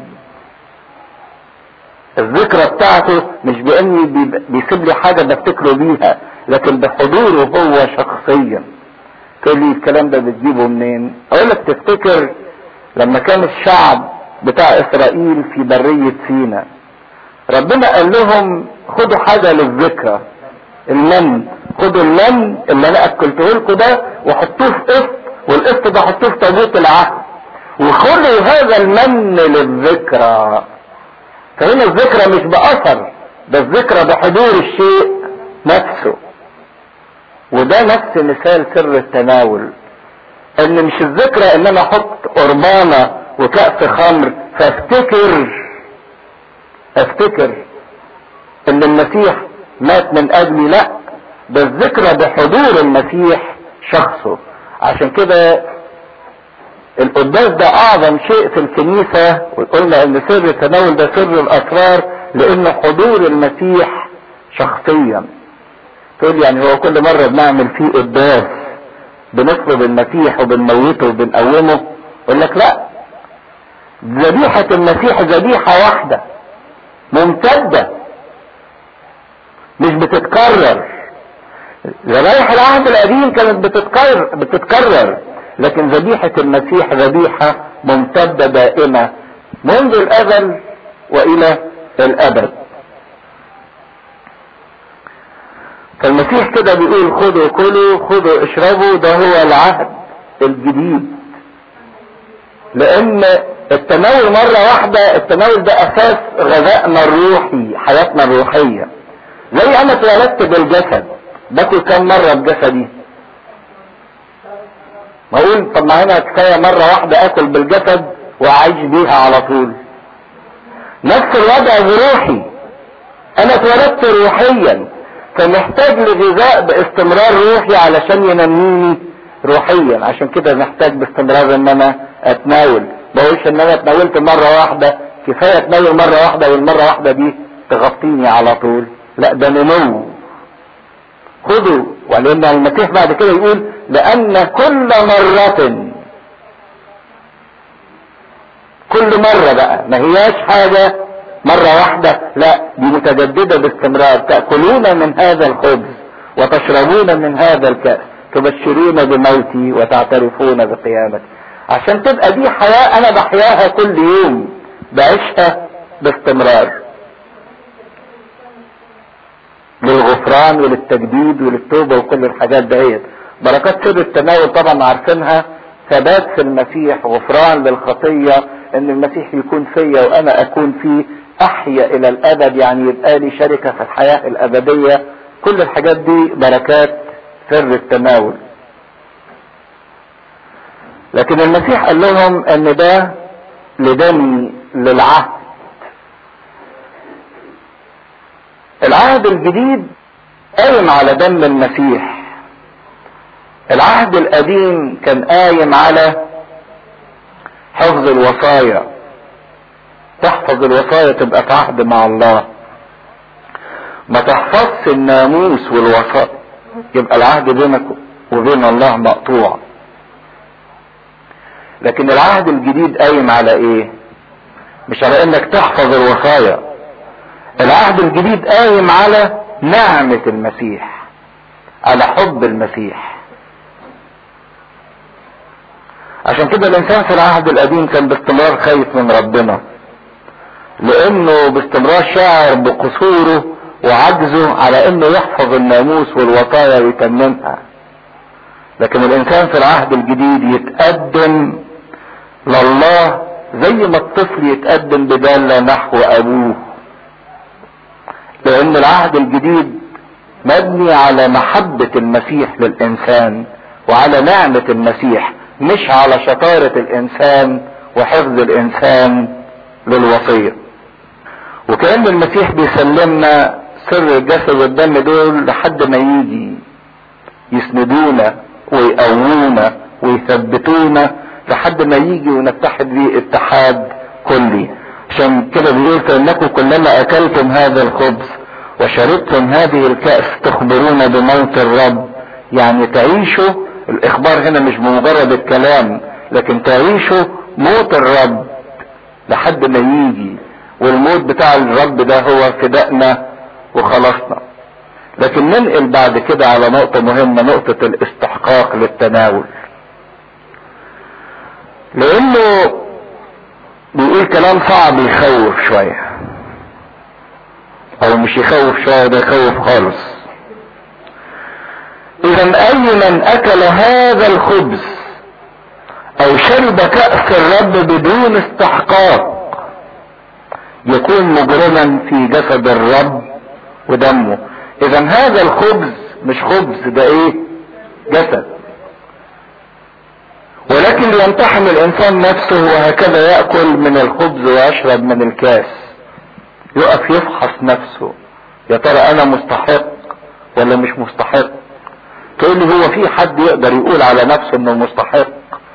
الذكرى بتاعته مش باني بيسيب لي حاجة بفتكره بيها لكن بحضوره هو شخصيا تقول لي الكلام ده بتجيبه منين اقول لك تفتكر لما كان الشعب بتاع اسرائيل في برية سينا ربنا قال لهم خدوا حاجة للذكرى المن خدوا المن اللي انا اكلته لكم ده وحطوه في قسط والقسط ده حطوه في تابوت العهد وخدوا هذا المن للذكرى فهنا الذكرى مش باثر ده الذكرى بحضور الشيء نفسه وده نفس مثال سر التناول ان مش الذكرى ان انا احط قربانة وكأس خمر فافتكر افتكر ان المسيح مات من اجلي لا ده الذكرى بحضور المسيح شخصه عشان كده القداس ده اعظم شيء في الكنيسة وقلنا ان سر التناول ده سر الاسرار لان حضور المسيح شخصيا تقول يعني هو كل مرة بنعمل فيه قداس بنطلب المسيح وبنموته وبنقومه يقول لك لا ذبيحة المسيح ذبيحة واحدة ممتدة مش بتتكرر ذبايح العهد القديم كانت بتتكرر بتتكرر لكن ذبيحة المسيح ذبيحة ممتدة دائمة منذ الأزل وإلى الأبد فالمسيح كده بيقول خذوا كلوا خذوا اشربوا ده هو العهد الجديد لان التناول مرة واحدة التناول ده اساس غذائنا الروحي حياتنا الروحية زي انا اتولدت بالجسد باكل كم مرة بجسدي ما اقول طب ما هنا كفاية مرة واحدة اكل بالجسد واعيش بيها على طول نفس الوضع بروحي انا اتولدت روحيا فمحتاج لغذاء باستمرار روحي علشان ينميني روحيا عشان كده محتاج باستمرار ان انا اتناول بقولش ان انا اتناولت مرة واحدة كفاية اتناول مرة واحدة والمرة واحدة دي تغطيني على طول لا ده نمو خدوا ولان المسيح بعد كده يقول لان كل مرة كل مرة بقى ما هياش حاجة مرة واحدة لا دي متجددة باستمرار تأكلون من هذا الخبز وتشربون من هذا الكأس تبشرون بموتي وتعترفون بقيامتي عشان تبقى دي حياة انا بحياها كل يوم بعيشها باستمرار للغفران وللتجديد وللتوبة وكل الحاجات دهيت بركات سر التناول طبعا عارفينها ثبات في المسيح غفران للخطية ان المسيح يكون فيا وانا اكون فيه احيا الى الابد يعني يبقى لي شركة في الحياة الابدية كل الحاجات دي بركات سر التناول لكن المسيح قال لهم ان ده لدمي للعهد العهد الجديد قايم على دم المسيح العهد القديم كان قايم على حفظ الوصايا تحفظ الوصايا تبقى في عهد مع الله ما تحفظش الناموس والوصايا يبقى العهد بينك وبين الله مقطوع لكن العهد الجديد قايم على ايه مش على انك تحفظ الوصايا العهد الجديد قايم على نعمة المسيح على حب المسيح عشان كده الانسان في العهد القديم كان باستمرار خايف من ربنا لانه باستمرار شاعر بقصوره وعجزه على انه يحفظ الناموس والوصايا ويتممها لكن الانسان في العهد الجديد يتقدم لله زي ما الطفل يتقدم بدالة نحو ابوه لان العهد الجديد مبني على محبة المسيح للانسان وعلى نعمة المسيح مش على شطارة الانسان وحفظ الانسان للوصية وكأن المسيح بيسلمنا سر الجسد والدم دول لحد ما يجي يسندونا ويقوونا ويثبتونا لحد ما يجي ونتحد بيه اتحاد كلي عشان كده بيقول فانكم كلما اكلتم هذا الخبز وشربتم هذه الكأس تخبرون بموت الرب يعني تعيشوا الاخبار هنا مش بمجرد الكلام لكن تعيشوا موت الرب لحد ما يجي والموت بتاع الرب ده هو فدائنا وخلاصنا لكن ننقل بعد كده على نقطة مهمة نقطة الاستحقاق للتناول لانه بيقول كلام صعب يخوف شوية او مش يخوف شوية ده يخوف خالص اذا اي من اكل هذا الخبز او شرب كأس الرب بدون استحقاق يكون مجرما في جسد الرب ودمه اذا هذا الخبز مش خبز ده ايه جسد ولكن يمتحن الانسان نفسه وهكذا يأكل من الخبز ويشرب من الكاس يقف يفحص نفسه يا ترى انا مستحق ولا مش مستحق تقول لي هو في حد يقدر يقول على نفسه انه مستحق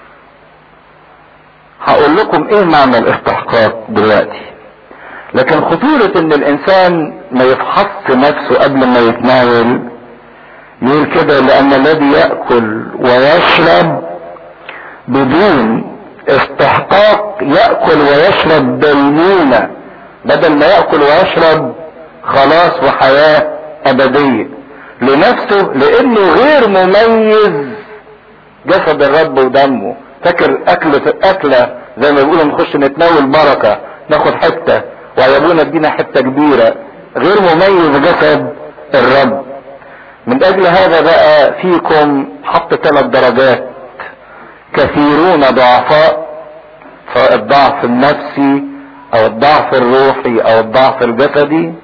هقول لكم ايه معنى الاستحقاق دلوقتي لكن خطورة ان الانسان ما يفحص نفسه قبل ما يتناول يقول كده لان الذي يأكل ويشرب بدون استحقاق يأكل ويشرب دينونة بدل ما يأكل ويشرب خلاص وحياة ابدية لنفسه لانه غير مميز جسد الرب ودمه فاكر اكلة اكلة زي ما بيقولوا نخش نتناول بركة ناخد حتة ويابونا ادينا حتة كبيرة غير مميز جسد الرب من اجل هذا بقى فيكم حط ثلاث درجات كثيرون ضعفاء سواء الضعف النفسي او الضعف الروحي او الضعف الجسدي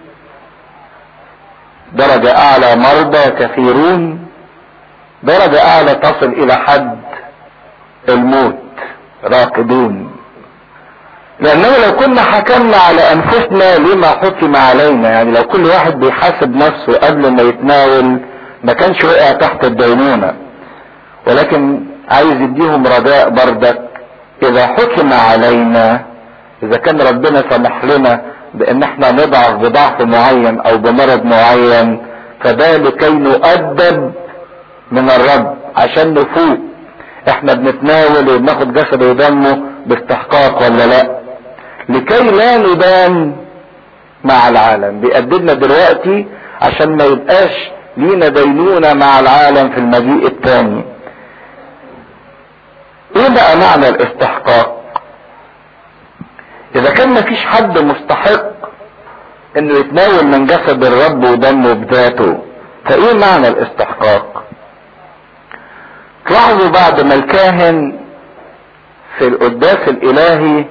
درجة اعلى مرضى كثيرون درجة اعلى تصل الى حد الموت راقدون لانه لو كنا حكمنا على انفسنا لما حكم علينا يعني لو كل واحد بيحاسب نفسه قبل ما يتناول ما كانش وقع تحت الدينونة ولكن عايز يديهم رجاء بردك اذا حكم علينا اذا كان ربنا سمح لنا بان احنا نضعف بضعف معين او بمرض معين فده لكي نؤدب من الرب عشان نفوق احنا بنتناول وبناخد جسد ودمه باستحقاق ولا لا لكي لا نبان مع العالم بيأدبنا دلوقتي عشان ما يبقاش لينا دينونة مع العالم في المجيء الثاني ايه بقى معنى الاستحقاق اذا كان مفيش حد مستحق انه يتناول من جسد الرب ودمه بذاته فايه معنى الاستحقاق تلاحظوا بعد ما الكاهن في القداس الالهي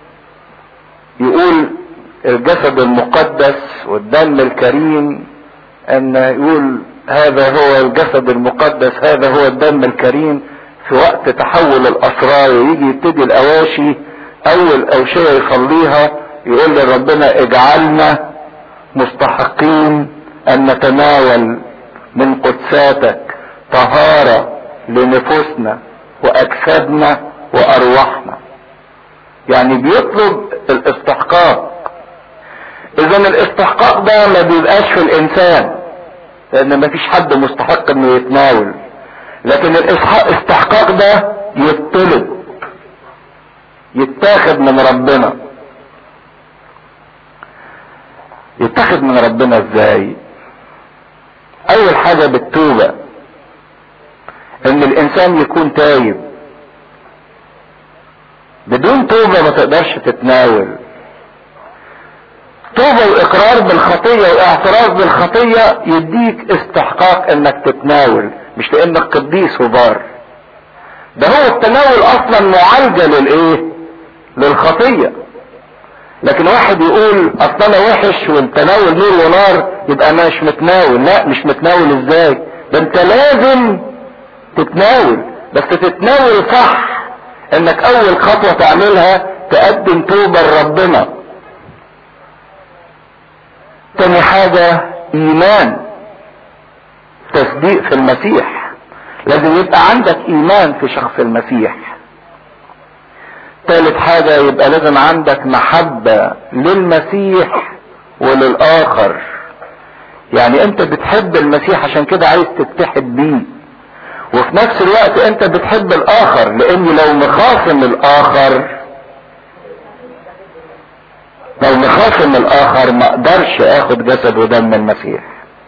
يقول الجسد المقدس والدم الكريم ان يقول هذا هو الجسد المقدس هذا هو الدم الكريم في وقت تحول الاسرار ويجي يبتدي الاواشي اول اوشية يصليها يقول لربنا اجعلنا مستحقين ان نتناول من قدساتك طهارة لنفوسنا واجسادنا وارواحنا يعني بيطلب الاستحقاق اذا الاستحقاق ده ما بيبقاش في الانسان لان ما فيش حد مستحق انه يتناول لكن الاستحقاق ده يطلب يتاخد من ربنا يتاخد من ربنا ازاي اول حاجة بالتوبة ان الانسان يكون تايب بدون توبة ما تقدرش تتناول توبة واقرار بالخطية واعتراف بالخطية يديك استحقاق انك تتناول مش لانك قديس وبار ده هو التناول اصلا معالجة للايه للخطية لكن واحد يقول اصل انا وحش والتناول نور ونار يبقى مش متناول لا مش متناول ازاي ده انت لازم تتناول بس تتناول صح انك اول خطوة تعملها تقدم توبة لربنا تاني حاجة ايمان تصديق في المسيح لازم يبقى عندك ايمان في شخص المسيح ثالث حاجة يبقى لازم عندك محبة للمسيح وللآخر يعني انت بتحب المسيح عشان كده عايز تتحد بيه وفي نفس الوقت انت بتحب الاخر لان لو مخاصم الاخر لو مخاصم الاخر ما اقدرش اخد جسد ودم المسيح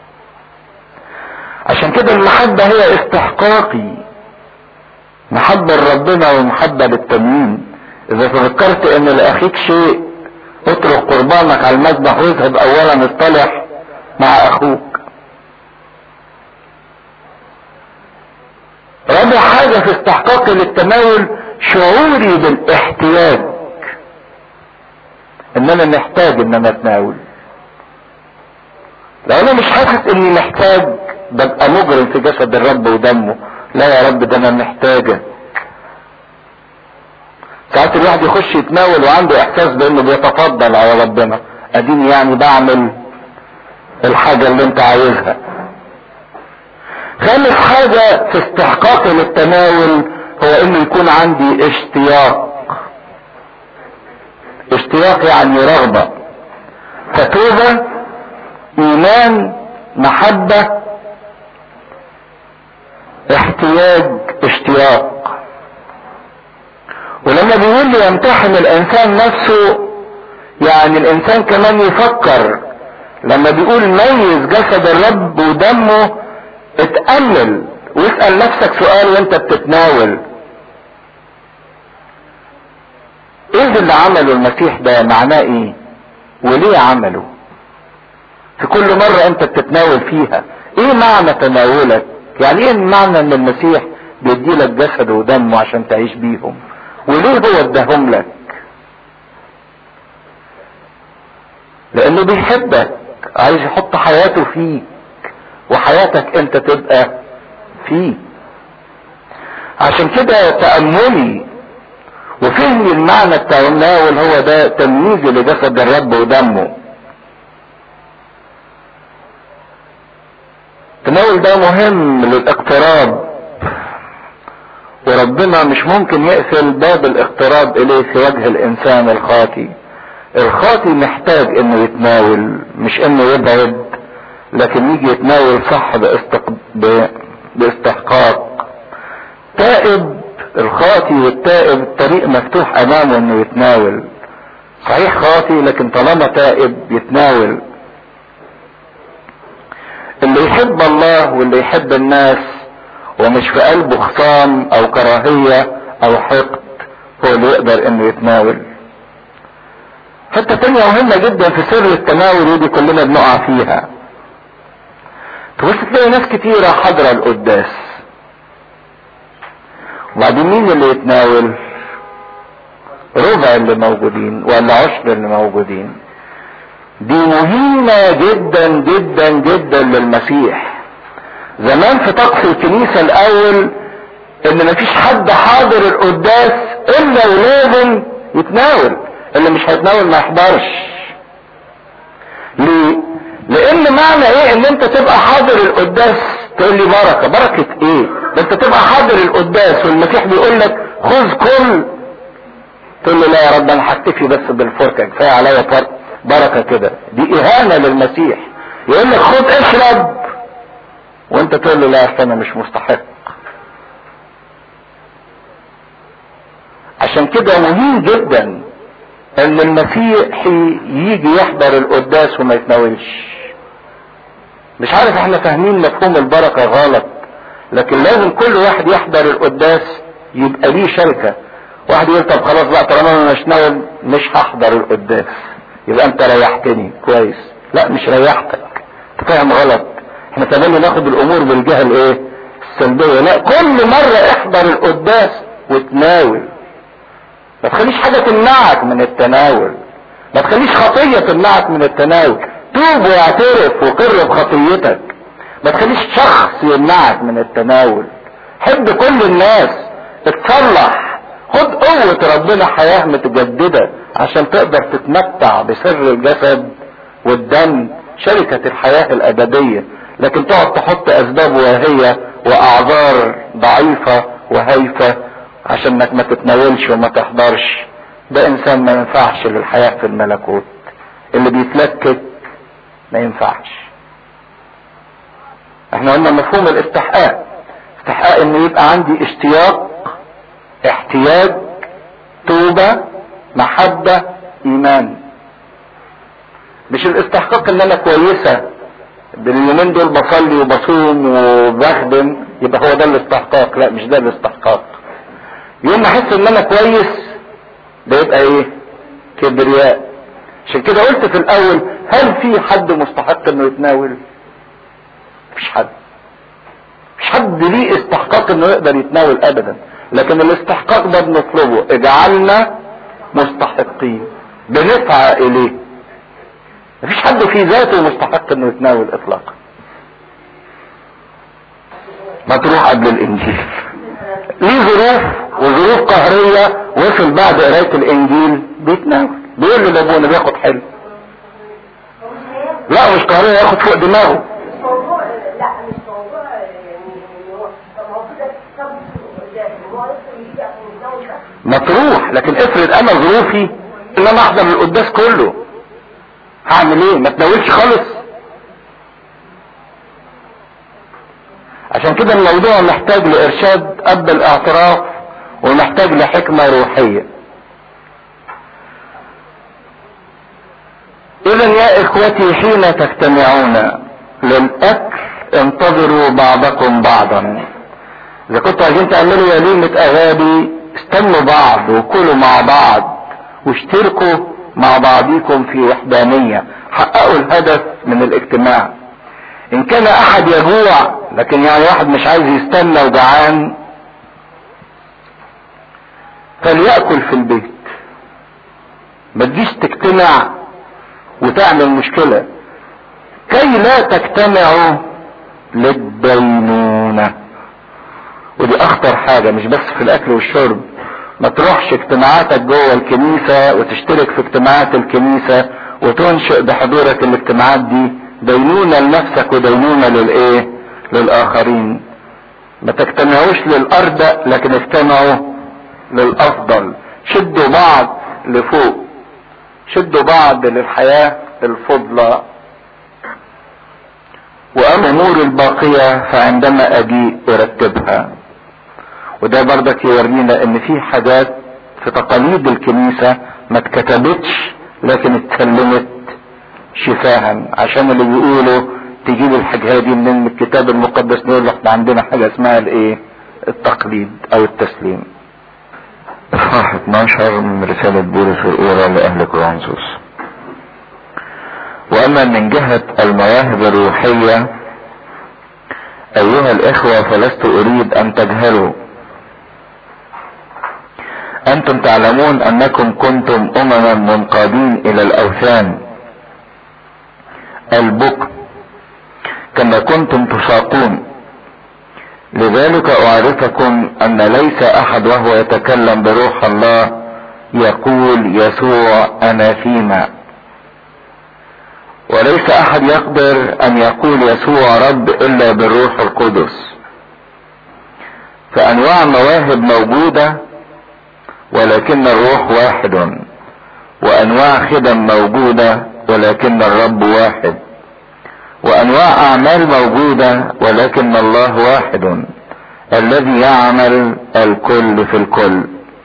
عشان كده المحبة هي استحقاقي محبة لربنا ومحبة للتمييز اذا تذكرت ان لاخيك شيء اترك قربانك على المذبح واذهب اولا اصطلح مع اخوك رابع حاجة في استحقاقي للتناول شعوري بالاحتياج ان انا محتاج ان انا اتناول لو انا مش حاسس اني محتاج ببقى مجرم في جسد الرب ودمه لا يا رب ده انا محتاجك ساعات الواحد يخش يتناول وعنده احساس بانه بيتفضل على ربنا اديني يعني بعمل الحاجة اللي انت عايزها خامس حاجة في استحقاقي للتناول هو انه يكون عندي اشتياق اشتياق يعني رغبة فتوبة ايمان محبة احتياج اشتياق ولما بيقول لي يمتحن الانسان نفسه يعني الانسان كمان يفكر لما بيقول ميز جسد الرب ودمه اتأمل واسأل نفسك سؤال وانت بتتناول ايه اللي عمله المسيح ده معناه ايه وليه عمله في كل مرة انت بتتناول فيها ايه معنى تناولك يعني ايه معنى ان المسيح بيديلك جسد ودمه عشان تعيش بيهم وليه هو اداهم لك لانه بيحبك عايز يحط حياته فيك وحياتك انت تبقى فيه عشان كده تأملي وفهمي المعنى التناول هو ده تمييزي لجسد الرب ودمه التناول ده مهم للاقتراب وربنا مش ممكن يقفل باب الاقتراب اليه في وجه الانسان الخاطي الخاطي محتاج انه يتناول مش انه يبعد لكن يجي يتناول صح باستق... ب... باستحقاق تائب الخاطي والتائب الطريق مفتوح امامه انه يتناول صحيح خاطي لكن طالما تائب يتناول اللي يحب الله واللي يحب الناس ومش في قلبه خصام او كراهية او حقد هو اللي يقدر انه يتناول حتة تانية مهمة جدا في سر التناول ودي كلنا بنقع فيها تبص تلاقي ناس كتيرة حاضرة القداس وبعدين مين اللي يتناول ربع اللي موجودين ولا عشر اللي موجودين دي مهمة جدا جدا جدا للمسيح زمان في طقس الكنيسة الاول ان مفيش حد حاضر القداس الا ولازم يتناول اللي مش هيتناول ما يحضرش ليه لان معنى ايه ان انت تبقى حاضر القداس تقول لي بركة بركة ايه ده انت تبقى حاضر القداس والمسيح بيقول لك خذ كل تقول له لا يا رب انا هكتفي بس بالفركة كفاية عليا بركة كده دي اهانة للمسيح يقول لك خد اشرب وانت تقول له لا انا مش مستحق عشان كده مهم جدا ان المسيح يجي يحضر القداس وما يتناولش مش عارف احنا فاهمين مفهوم البركة غلط لكن لازم كل واحد يحضر القداس يبقى ليه شركة واحد يقول طب خلاص بقى طالما انا مش ناول مش هحضر القداس يبقى انت ريحتني كويس لا مش ريحتك انت فاهم غلط احنا كمان ناخد الامور بالجهة الايه السلبية لا كل مرة احضر القداس وتناول ما تخليش حاجة تمنعك من التناول ما تخليش خطية تمنعك من التناول توب واعترف وقر بخطيتك ما تخليش شخص يمنعك من التناول حب كل الناس اتصلح خد قوة ربنا حياة متجددة عشان تقدر تتمتع بسر الجسد والدم شركة الحياة الأبدية لكن تقعد تحط أسباب وهي وأعذار ضعيفة وهايفة عشان انك ما تتناولش وما تحضرش ده إنسان ما ينفعش للحياة في الملكوت اللي بيتلكك ما ينفعش احنا قلنا مفهوم الاستحقاق استحقاق ان يبقى عندي اشتياق احتياج توبة محبة ايمان مش الاستحقاق ان انا كويسة باليومين دول بصلي وبصوم وبخدم يبقى هو ده الاستحقاق لا مش ده الاستحقاق يوم ما احس ان انا كويس ده يبقى ايه كبرياء عشان كده قلت في الاول هل في حد مستحق انه يتناول مفيش حد مفيش حد ليه استحقاق انه يقدر يتناول ابدا لكن الاستحقاق ده بنطلبه اجعلنا مستحقين بنسعى اليه مفيش حد في ذاته مستحق انه يتناول اطلاقا ما تروح قبل الانجيل ليه ظروف وظروف قهرية وصل بعد قراية الانجيل بيتناول بيقول له لابونا بياخد حلو لا مش قهرية ياخد فوق دماغه موضوع لا مش موضوع يعني إن هو طب ما هو كده طب هو لسه بيجي عشان يتجوز بس مطروح لكن افرض انا ظروفي ان انا احضر القداس كله هعمل ايه ما تناولش خالص عشان كده الموضوع محتاج لارشاد قبل الاعتراف ومحتاج لحكمة روحية اذا يا اخوتي حين تجتمعون للاكل انتظروا بعضكم بعضا اذا كنتوا عايزين تعملوا وليمة اغابي استنوا بعض وكلوا مع بعض واشتركوا مع بعضكم في وحدانية حققوا الهدف من الاجتماع ان كان احد يجوع لكن يعني واحد مش عايز يستنى وجعان فليأكل في البيت ما تجيش تجتمع وتعمل مشكلة كي لا تجتمعوا للدينونة ودي اخطر حاجة مش بس في الاكل والشرب ما تروحش اجتماعاتك جوه الكنيسة وتشترك في اجتماعات الكنيسة وتنشئ بحضورك الاجتماعات دي دينونة لنفسك ودينونة للايه للاخرين ما تجتمعوش للارض لكن اجتمعوا للافضل شدوا بعض لفوق شدوا بعض للحياة الفضلى واما الامور الباقية فعندما اجيء ارتبها وده برضك يورينا ان في حاجات في تقاليد الكنيسة ما اتكتبتش لكن اتكلمت شفاها عشان اللي بيقولوا تجيب الحاجة دي من الكتاب المقدس نقول له احنا عندنا حاجة اسمها الايه التقليد او التسليم اصحاح 12 من رسالة بولس الاولى لاهل كورنثوس واما من جهة المواهب الروحية ايها الاخوة فلست اريد ان تجهلوا انتم تعلمون انكم كنتم امما منقادين الى الاوثان البكر كما كنتم تساقون لذلك اعرفكم ان ليس احد وهو يتكلم بروح الله يقول يسوع انا فيما وليس احد يقدر ان يقول يسوع رب الا بالروح القدس فانواع مواهب موجوده ولكن الروح واحد وانواع خدم موجوده ولكن الرب واحد وانواع اعمال موجوده ولكن الله واحد الذي يعمل الكل في الكل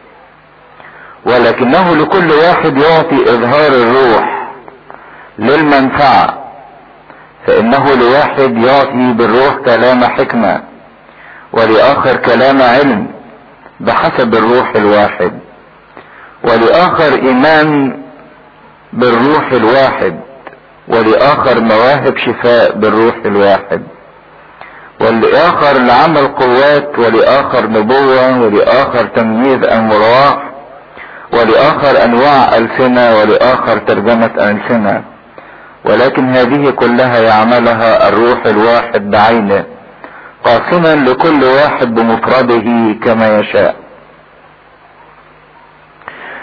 ولكنه لكل واحد يعطي اظهار الروح للمنفعه فانه لواحد يعطي بالروح كلام حكمه ولاخر كلام علم بحسب الروح الواحد ولاخر ايمان بالروح الواحد ولاخر مواهب شفاء بالروح الواحد ولاخر لعمل قوات ولاخر نبوة ولاخر تمييز امراح ولاخر انواع السنة ولاخر ترجمة السنة ولكن هذه كلها يعملها الروح الواحد بعينه قاسما لكل واحد بمفرده كما يشاء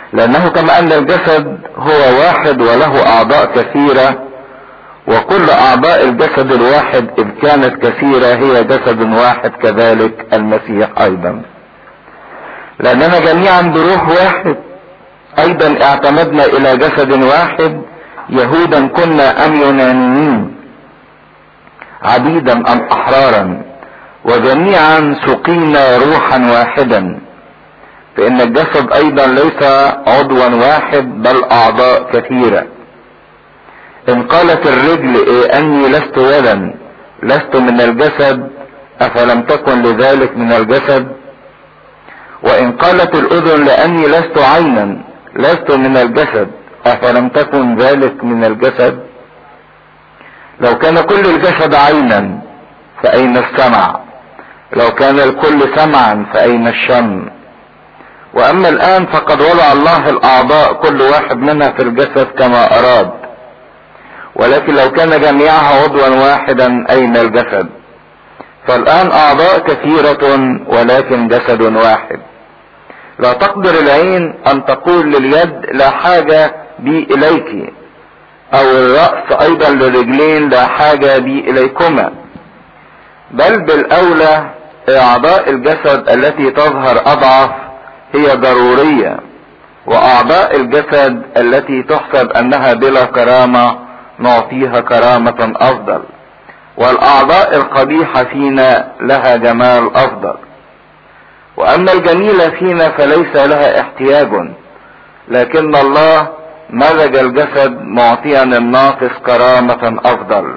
لانه كما ان الجسد هو واحد وله اعضاء كثيرة وكل اعضاء الجسد الواحد اذ كانت كثيرة هي جسد واحد كذلك المسيح ايضا لاننا جميعا بروح واحد ايضا اعتمدنا الى جسد واحد يهودا كنا ام يونانيين عبيدا ام احرارا وجميعا سقينا روحا واحدا فان الجسد ايضا ليس عضوا واحد بل اعضاء كثيرة ان قالت الرجل إيه اني لست يدا لست من الجسد افلم تكن لذلك من الجسد وان قالت الاذن لاني لست عينا لست من الجسد افلم تكن ذلك من الجسد لو كان كل الجسد عينا فاين السمع لو كان الكل سمعا فاين الشم واما الان فقد وضع الله الاعضاء كل واحد منها في الجسد كما اراد ولكن لو كان جميعها عضوا واحدا اين الجسد فالان اعضاء كثيرة ولكن جسد واحد لا تقدر العين ان تقول لليد لا حاجة بي اليك او الرأس ايضا للرجلين لا حاجة بي اليكما بل بالاولى اعضاء الجسد التي تظهر اضعف هي ضرورية واعضاء الجسد التي تحسب انها بلا كرامة نعطيها كرامة افضل والاعضاء القبيحة فينا لها جمال افضل واما الجميلة فينا فليس لها احتياج لكن الله مزج الجسد معطيا الناقص كرامة افضل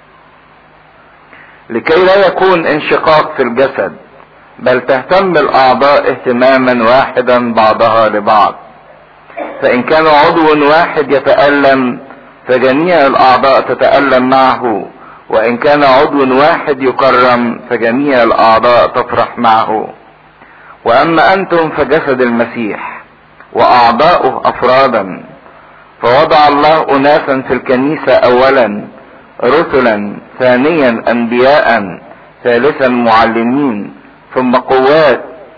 لكي لا يكون انشقاق في الجسد بل تهتم الاعضاء اهتماما واحدا بعضها لبعض فان كان عضو واحد يتألم فجميع الاعضاء تتألم معه وان كان عضو واحد يكرم فجميع الاعضاء تفرح معه واما انتم فجسد المسيح واعضاؤه افرادا فوضع الله اناسا في الكنيسة اولا رسلا ثانيا انبياء ثالثا معلمين ثم قوات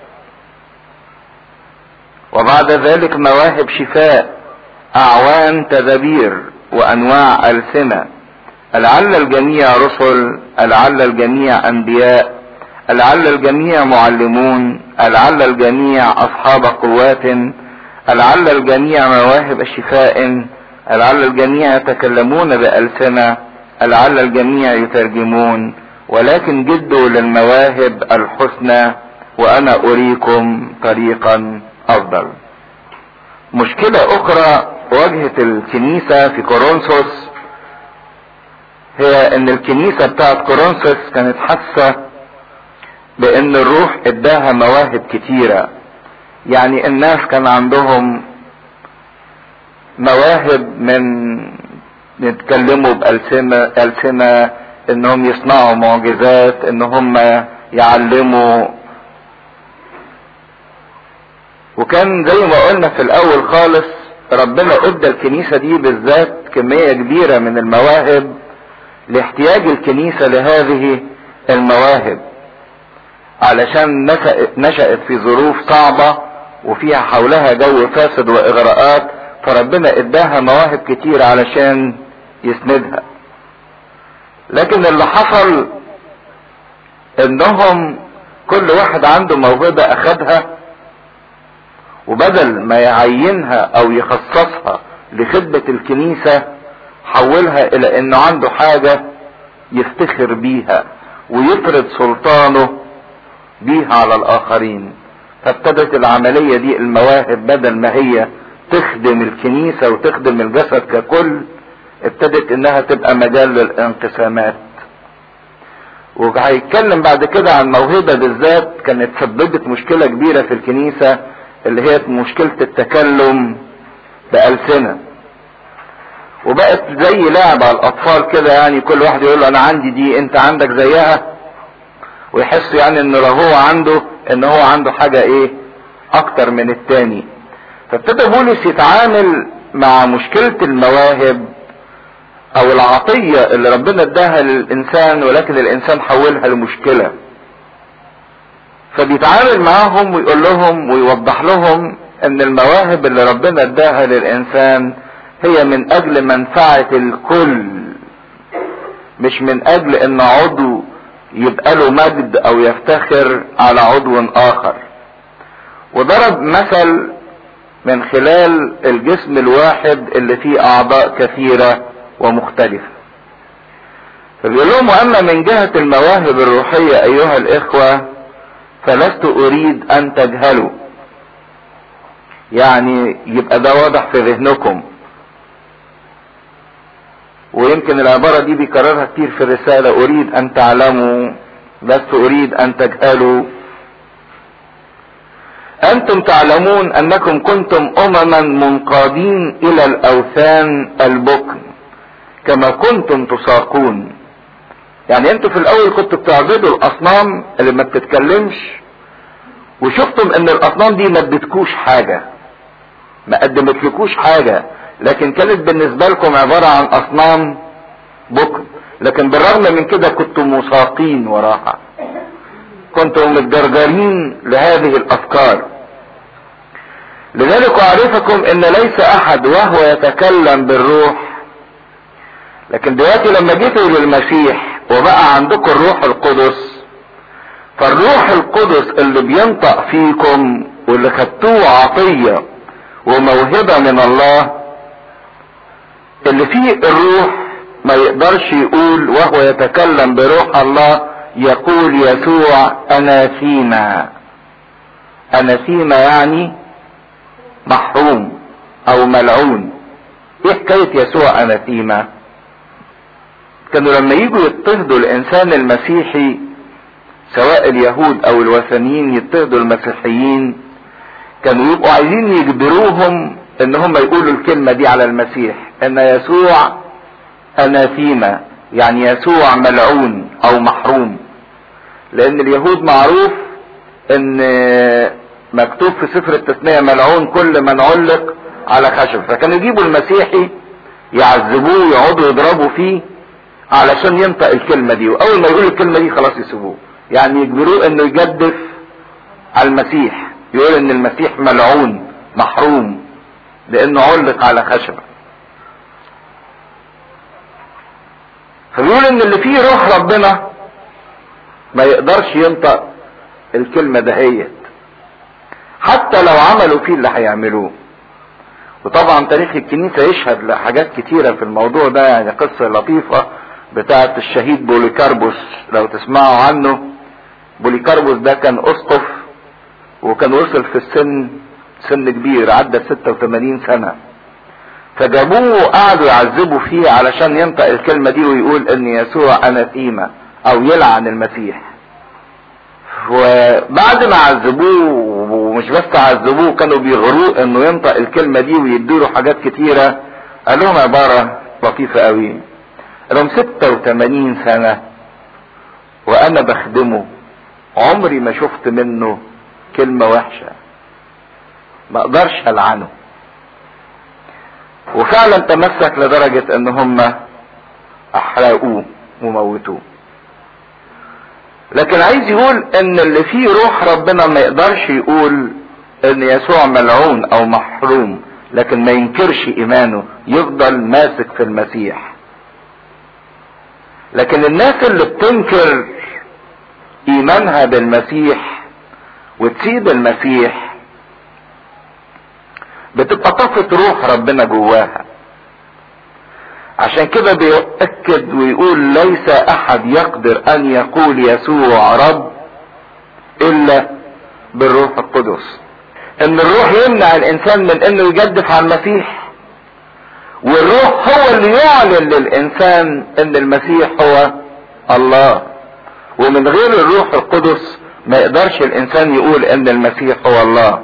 وبعد ذلك مواهب شفاء اعوان تدابير وانواع السنة لعل الجميع رسل لعل الجميع انبياء لعل الجميع معلمون لعل الجميع اصحاب قوات لعل الجميع مواهب شفاء لعل الجميع يتكلمون بألسنة لعل الجميع يترجمون ولكن جدوا للمواهب الحسنى وانا اريكم طريقا افضل مشكلة اخرى واجهت الكنيسة في كورنثوس هي ان الكنيسة بتاعت كورنثوس كانت حاسة بان الروح اداها مواهب كتيرة يعني الناس كان عندهم مواهب من يتكلموا بألسنة ألسنة انهم يصنعوا معجزات ان هم يعلموا وكان زي ما قلنا في الاول خالص ربنا ادى الكنيسة دي بالذات كمية كبيرة من المواهب لاحتياج الكنيسة لهذه المواهب علشان نشأت في ظروف صعبة وفيها حولها جو فاسد واغراءات فربنا اداها مواهب كتير علشان يسندها لكن اللي حصل انهم كل واحد عنده موهبة اخدها وبدل ما يعينها او يخصصها لخدمة الكنيسة حولها الى انه عنده حاجة يفتخر بيها ويفرض سلطانه بيها على الاخرين فابتدت العملية دي المواهب بدل ما هي تخدم الكنيسة وتخدم الجسد ككل ابتدت انها تبقى مجال للانقسامات وهيتكلم بعد كده عن موهبة بالذات كانت سببت مشكلة كبيرة في الكنيسة اللي هي مشكلة التكلم بألسنة وبقت زي لعبة الاطفال كده يعني كل واحد يقول له انا عندي دي انت عندك زيها ويحس يعني ان لو هو عنده ان هو عنده حاجة ايه اكتر من التاني فابتدى بولس يتعامل مع مشكلة المواهب او العطية اللي ربنا اداها للانسان ولكن الانسان حولها لمشكلة فبيتعامل معاهم ويقول لهم ويوضح لهم ان المواهب اللي ربنا اداها للانسان هي من اجل منفعة الكل مش من اجل ان عضو يبقى له مجد او يفتخر على عضو اخر وضرب مثل من خلال الجسم الواحد اللي فيه اعضاء كثيرة ومختلفة فبيقول لهم واما من جهة المواهب الروحية ايها الاخوة فلست اريد ان تجهلوا يعني يبقى ده واضح في ذهنكم ويمكن العبارة دي بيكررها كتير في الرسالة اريد ان تعلموا لست اريد ان تجهلوا انتم تعلمون انكم كنتم امما منقادين الى الاوثان البكم كما كنتم تساقون يعني انتوا في الاول كنتوا بتعبدوا الاصنام اللي ما بتتكلمش وشفتم ان الاصنام دي ما ادتكوش حاجة ما قدمتلكوش حاجة لكن كانت بالنسبة لكم عبارة عن اصنام بكم لكن بالرغم من كده كنتوا مساقين وراها كنتم متجرجرين لهذه الافكار لذلك اعرفكم ان ليس احد وهو يتكلم بالروح لكن دلوقتي لما جيتوا للمسيح وبقى عندكم الروح القدس فالروح القدس اللي بينطق فيكم واللي خدتوه عطية وموهبة من الله اللي فيه الروح ما يقدرش يقول وهو يتكلم بروح الله يقول يسوع اناثيما اناثيما يعني محروم او ملعون ايه حكاية يسوع اناثيما كانوا لما يجوا يضطهدوا الانسان المسيحي سواء اليهود او الوثنيين يضطهدوا المسيحيين كانوا يبقوا عايزين يجبروهم ان هم يقولوا الكلمة دي على المسيح ان يسوع اناثيما يعني يسوع ملعون او محروم لان اليهود معروف ان مكتوب في سفر التثنية ملعون كل من علق على خشب فكانوا يجيبوا المسيحي يعذبوه يقعدوا يضربوا فيه علشان ينطق الكلمة دي واول ما يقول الكلمة دي خلاص يسيبوه يعني يجبروه انه يجدف على المسيح يقول ان المسيح ملعون محروم لانه علق على خشبة فبيقول ان اللي فيه روح ربنا ما يقدرش ينطق الكلمة دهيت حتى لو عملوا فيه اللي هيعملوه وطبعا تاريخ الكنيسة يشهد لحاجات كتيرة في الموضوع ده يعني قصة لطيفة بتاعة الشهيد بوليكاربوس لو تسمعوا عنه بوليكاربوس ده كان اسقف وكان وصل في السن سن كبير عدى 86 سنة فجابوه وقعدوا يعذبوا فيه علشان ينطق الكلمة دي ويقول ان يسوع اناثيما او يلعن المسيح وبعد ما عذبوه ومش بس عذبوه كانوا بيغروه انه ينطق الكلمة دي ويدوا حاجات كتيرة قال لهم عبارة لطيفة قوي قال لهم 86 سنة وانا بخدمه عمري ما شفت منه كلمة وحشة ما اقدرش العنه وفعلا تمسك لدرجة ان هم احرقوه وموتوه لكن عايز يقول ان اللي فيه روح ربنا ما يقدرش يقول ان يسوع ملعون او محروم لكن ما ينكرش ايمانه يفضل ماسك في المسيح لكن الناس اللي بتنكر ايمانها بالمسيح وتسيب المسيح بتبقى طفت روح ربنا جواها عشان كده بيؤكد ويقول ليس احد يقدر ان يقول يسوع رب الا بالروح القدس ان الروح يمنع الانسان من انه يجدف على المسيح والروح هو اللي يعلن للانسان ان المسيح هو الله ومن غير الروح القدس ما يقدرش الانسان يقول ان المسيح هو الله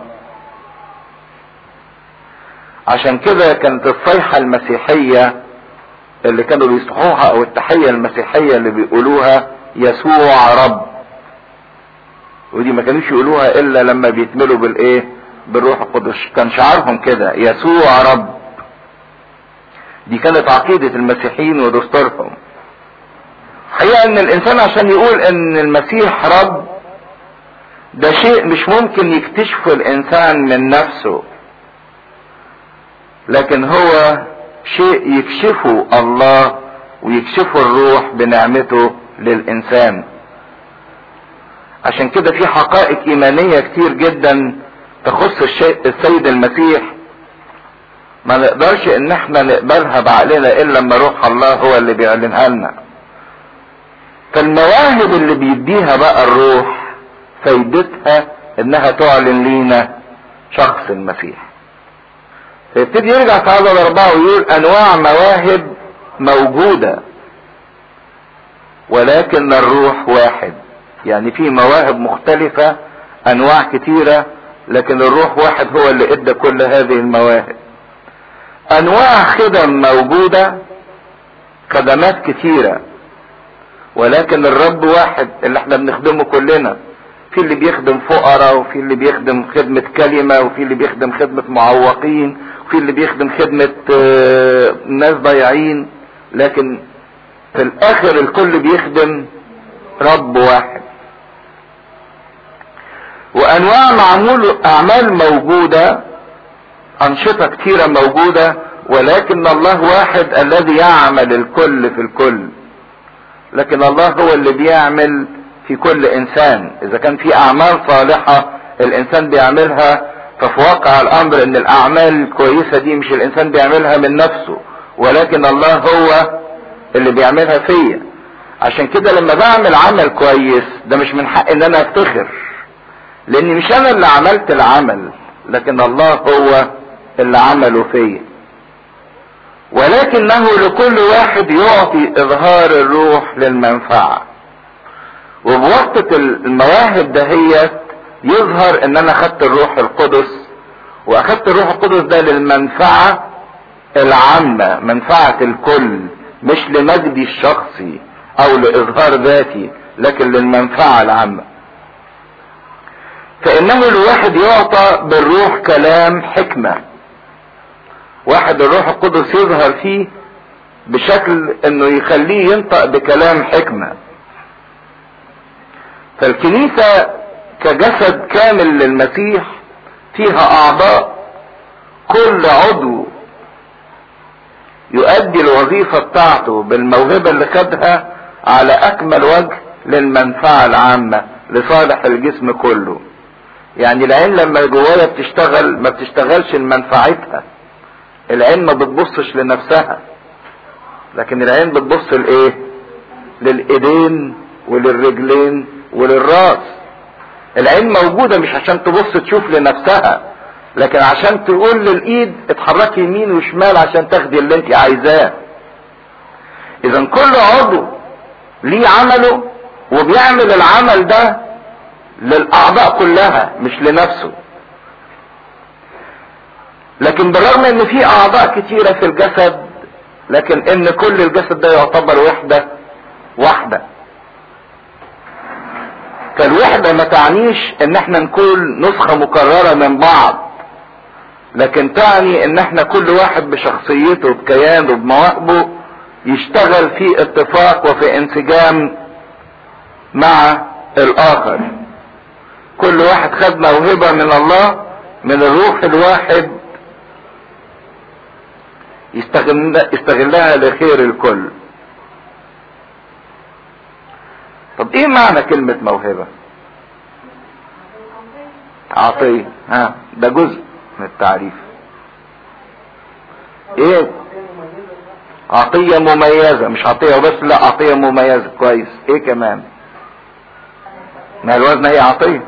عشان كده كانت الصيحة المسيحية اللي كانوا بيصحوها او التحية المسيحية اللي بيقولوها يسوع رب ودي ما كانوش يقولوها الا لما بيتملوا بالايه بالروح القدس كان شعارهم كده يسوع رب دي كانت عقيدة المسيحيين ودستورهم حقيقة ان الانسان عشان يقول ان المسيح رب ده شيء مش ممكن يكتشفه الانسان من نفسه لكن هو شيء يكشفه الله ويكشفه الروح بنعمته للانسان عشان كده في حقائق ايمانيه كتير جدا تخص الشيء السيد المسيح ما نقدرش ان احنا نقبلها بعقلنا الا لما روح الله هو اللي بيعلنها لنا فالمواهب اللي بيديها بقى الروح فايدتها انها تعلن لينا شخص المسيح فيبتدي يرجع في هذا الاربعه ويقول انواع مواهب موجوده ولكن الروح واحد يعني في مواهب مختلفه انواع كتيره لكن الروح واحد هو اللي ادى كل هذه المواهب انواع خدم موجوده خدمات كتيره ولكن الرب واحد اللي احنا بنخدمه كلنا في اللي بيخدم فقراء وفي اللي بيخدم خدمة كلمة وفي اللي بيخدم خدمة معوقين وفي اللي بيخدم خدمة ناس ضايعين لكن في الاخر الكل بيخدم رب واحد وانواع معمول اعمال موجودة انشطة كتيرة موجودة ولكن الله واحد الذي يعمل الكل في الكل لكن الله هو اللي بيعمل في كل انسان اذا كان في اعمال صالحة الانسان بيعملها ففي واقع الامر ان الاعمال الكويسة دي مش الانسان بيعملها من نفسه ولكن الله هو اللي بيعملها فيا عشان كده لما بعمل عمل كويس ده مش من حق ان انا افتخر لاني مش انا اللي عملت العمل لكن الله هو اللي عمله فيا ولكنه لكل واحد يعطي اظهار الروح للمنفعه وبواسطة المواهب دهيت يظهر ان انا خدت الروح القدس واخدت الروح القدس ده للمنفعة العامة منفعة الكل مش لمجدي الشخصي او لاظهار ذاتي لكن للمنفعة العامة فانه الواحد يعطى بالروح كلام حكمة واحد الروح القدس يظهر فيه بشكل انه يخليه ينطق بكلام حكمه فالكنيسة كجسد كامل للمسيح فيها اعضاء كل عضو يؤدي الوظيفة بتاعته بالموهبة اللي خدها على اكمل وجه للمنفعة العامة لصالح الجسم كله يعني العين لما جوايا بتشتغل ما بتشتغلش لمنفعتها العين ما بتبصش لنفسها لكن العين بتبص لايه للايدين وللرجلين وللراس العين موجودة مش عشان تبص تشوف لنفسها لكن عشان تقول للايد اتحركي يمين وشمال عشان تاخدي اللي انت عايزاه اذا كل عضو ليه عمله وبيعمل العمل ده للاعضاء كلها مش لنفسه لكن بالرغم ان في اعضاء كتيرة في الجسد لكن ان كل الجسد ده يعتبر وحدة واحدة فالوحدة ما تعنيش ان احنا نكون نسخة مكررة من بعض لكن تعني ان احنا كل واحد بشخصيته بكيانه بمواهبه يشتغل في اتفاق وفي انسجام مع الاخر كل واحد خد موهبة من الله من الروح الواحد يستغل يستغلها لخير الكل طب ايه معنى كلمة موهبة عطية ها ده جزء من التعريف ايه عطية مميزة مش عطية وبس لا عطية مميزة كويس ايه كمان ما الوزن هي عطية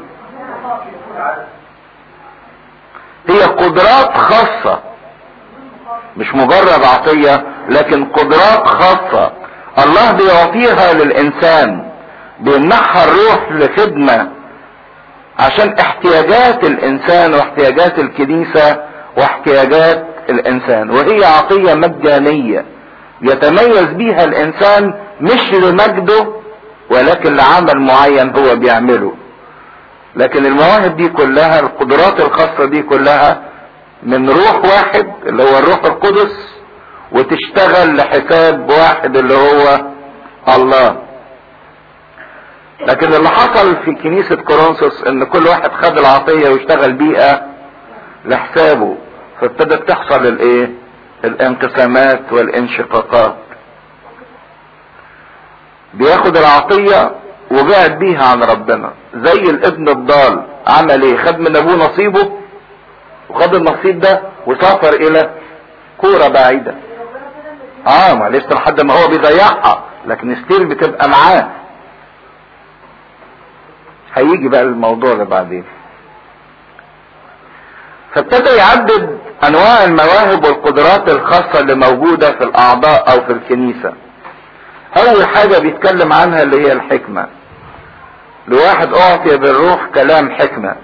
هي قدرات خاصة مش مجرد عطية لكن قدرات خاصة الله بيعطيها للإنسان بيمنحها الروح لخدمة عشان احتياجات الإنسان واحتياجات الكنيسة واحتياجات الإنسان وهي عطية مجانية يتميز بيها الإنسان مش لمجده ولكن لعمل معين هو بيعمله لكن المواهب دي كلها القدرات الخاصة دي كلها من روح واحد اللي هو الروح القدس وتشتغل لحساب واحد اللي هو الله لكن اللي حصل في كنيسة كورنثوس ان كل واحد خد العطية واشتغل بيها لحسابه فابتدت تحصل الايه الانقسامات والانشقاقات بياخد العطية وبعد بيها عن ربنا زي الابن الضال عمل ايه خد من ابوه نصيبه وخد النصيب ده وسافر الى كورة بعيدة اه ما لسه لحد ما هو بيضيعها لكن ستيل بتبقى معاه هيجي بقى الموضوع ده بعدين فابتدى يعدد انواع المواهب والقدرات الخاصة اللي موجودة في الاعضاء او في الكنيسة اول حاجة بيتكلم عنها اللي هي الحكمة لواحد اعطي بالروح كلام حكمة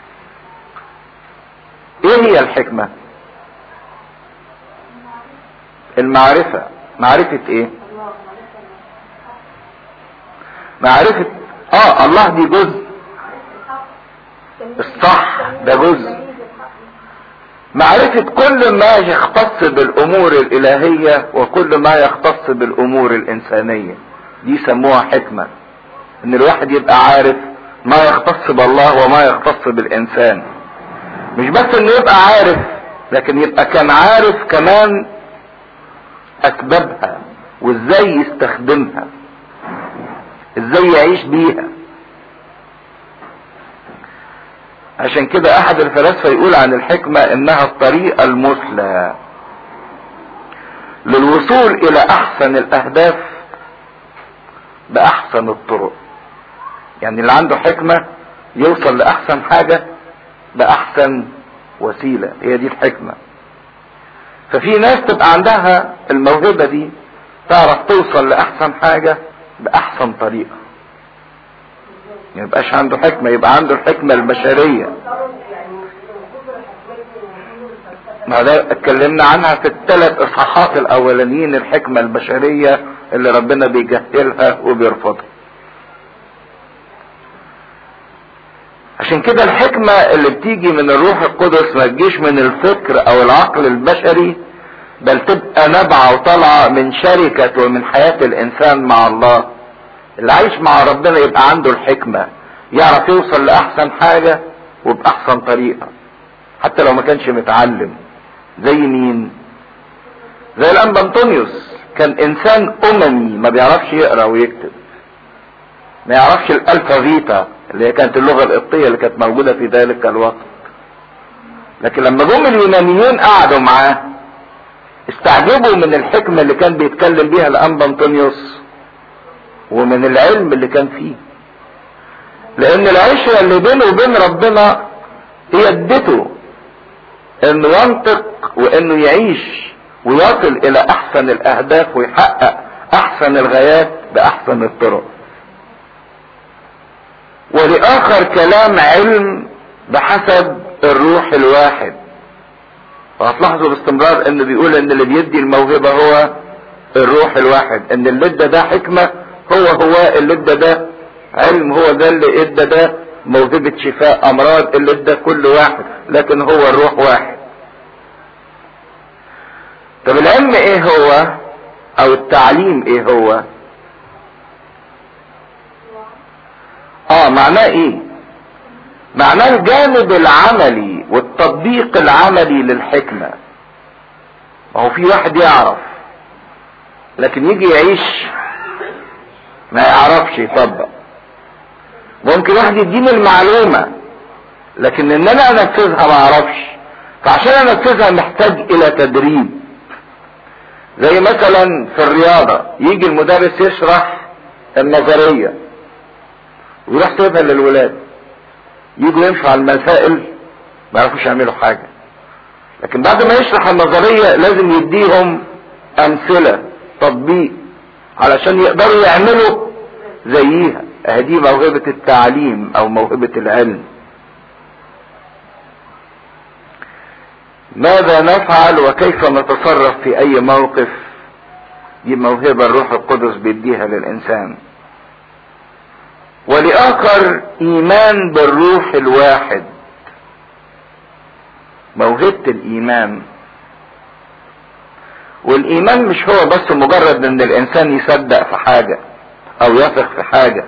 ايه هي الحكمة المعرفة معرفة ايه معرفة اه الله دي جزء الصح ده جزء معرفة كل ما يختص بالامور الالهية وكل ما يختص بالامور الانسانية دي سموها حكمة ان الواحد يبقى عارف ما يختص بالله وما يختص بالانسان مش بس انه يبقى عارف لكن يبقى كان عارف كمان اسبابها وازاي يستخدمها ازاي يعيش بيها عشان كده احد الفلاسفة يقول عن الحكمة انها الطريقة المثلى للوصول الى احسن الاهداف باحسن الطرق يعني اللي عنده حكمة يوصل لاحسن حاجة باحسن وسيلة هي دي الحكمة ففي ناس تبقى عندها الموهبة دي تعرف توصل لاحسن حاجة باحسن طريقة ما يبقاش عنده حكمة يبقى عنده الحكمة البشرية ما ده اتكلمنا عنها في الثلاث اصحاحات الاولانيين الحكمة البشرية اللي ربنا بيجهلها وبيرفضها عشان كده الحكمة اللي بتيجي من الروح القدس ما تجيش من الفكر او العقل البشري بل تبقى نبعة وطالعة من شركة ومن حياة الانسان مع الله اللي عايش مع ربنا يبقى عنده الحكمة يعرف يوصل لأحسن حاجة وبأحسن طريقة حتى لو ما كانش متعلم زي مين زي الأنبا أنطونيوس كان إنسان أممي ما بيعرفش يقرأ ويكتب ما يعرفش الألفابيتا اللي هي كانت اللغة القبطية اللي كانت موجودة في ذلك الوقت لكن لما جم اليونانيين قعدوا معاه استعجبوا من الحكمة اللي كان بيتكلم بيها الأنبا أنطونيوس ومن العلم اللي كان فيه لان العشرة اللي بينه وبين ربنا هي ادته انه ينطق وانه يعيش ويصل الى احسن الاهداف ويحقق احسن الغايات باحسن الطرق ولاخر كلام علم بحسب الروح الواحد وهتلاحظوا باستمرار انه بيقول ان اللي بيدي الموهبة هو الروح الواحد ان اللي ادى ده حكمة هو هو اللي ادى ده علم هو ده اللي ادى ده موهبة شفاء امراض اللي ادى كل واحد لكن هو الروح واحد طب العلم ايه هو او التعليم ايه هو اه معناه ايه معناه الجانب العملي والتطبيق العملي للحكمة ما هو في واحد يعرف لكن يجي يعيش ما يعرفش يطبق ممكن واحد يديني المعلومة لكن ان انا انفذها ما اعرفش فعشان انفذها محتاج الى تدريب زي مثلا في الرياضة يجي المدرس يشرح النظرية ويروح سيبها للولاد يجوا يمشوا على المسائل ما يعرفوش يعملوا حاجة لكن بعد ما يشرح النظرية لازم يديهم امثلة تطبيق علشان يقدروا يعملوا زيها دي موهبة التعليم او موهبة العلم ماذا نفعل وكيف نتصرف في اي موقف دي موهبة الروح القدس بيديها للانسان ولاخر ايمان بالروح الواحد موهبة الايمان والايمان مش هو بس مجرد ان الانسان يصدق في حاجة او يثق في حاجة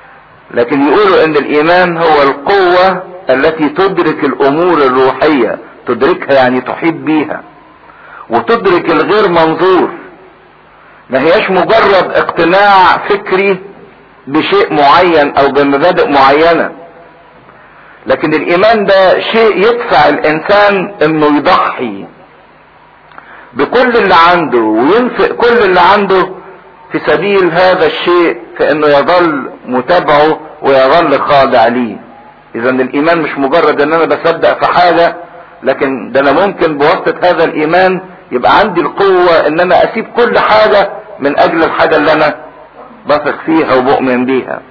لكن يقولوا ان الايمان هو القوة التي تدرك الامور الروحية تدركها يعني تحيط بيها وتدرك الغير منظور ما هياش مجرد اقتناع فكري بشيء معين او بمبادئ معينه لكن الايمان ده شيء يدفع الانسان انه يضحي بكل اللي عنده وينفق كل اللي عنده في سبيل هذا الشيء في انه يظل متابعه ويظل خاضع ليه اذا الايمان مش مجرد ان انا بصدق في حاجه لكن ده انا ممكن بواسطه هذا الايمان يبقى عندي القوه ان انا اسيب كل حاجه من اجل الحاجه اللي انا بثق فيها وبؤمن بيها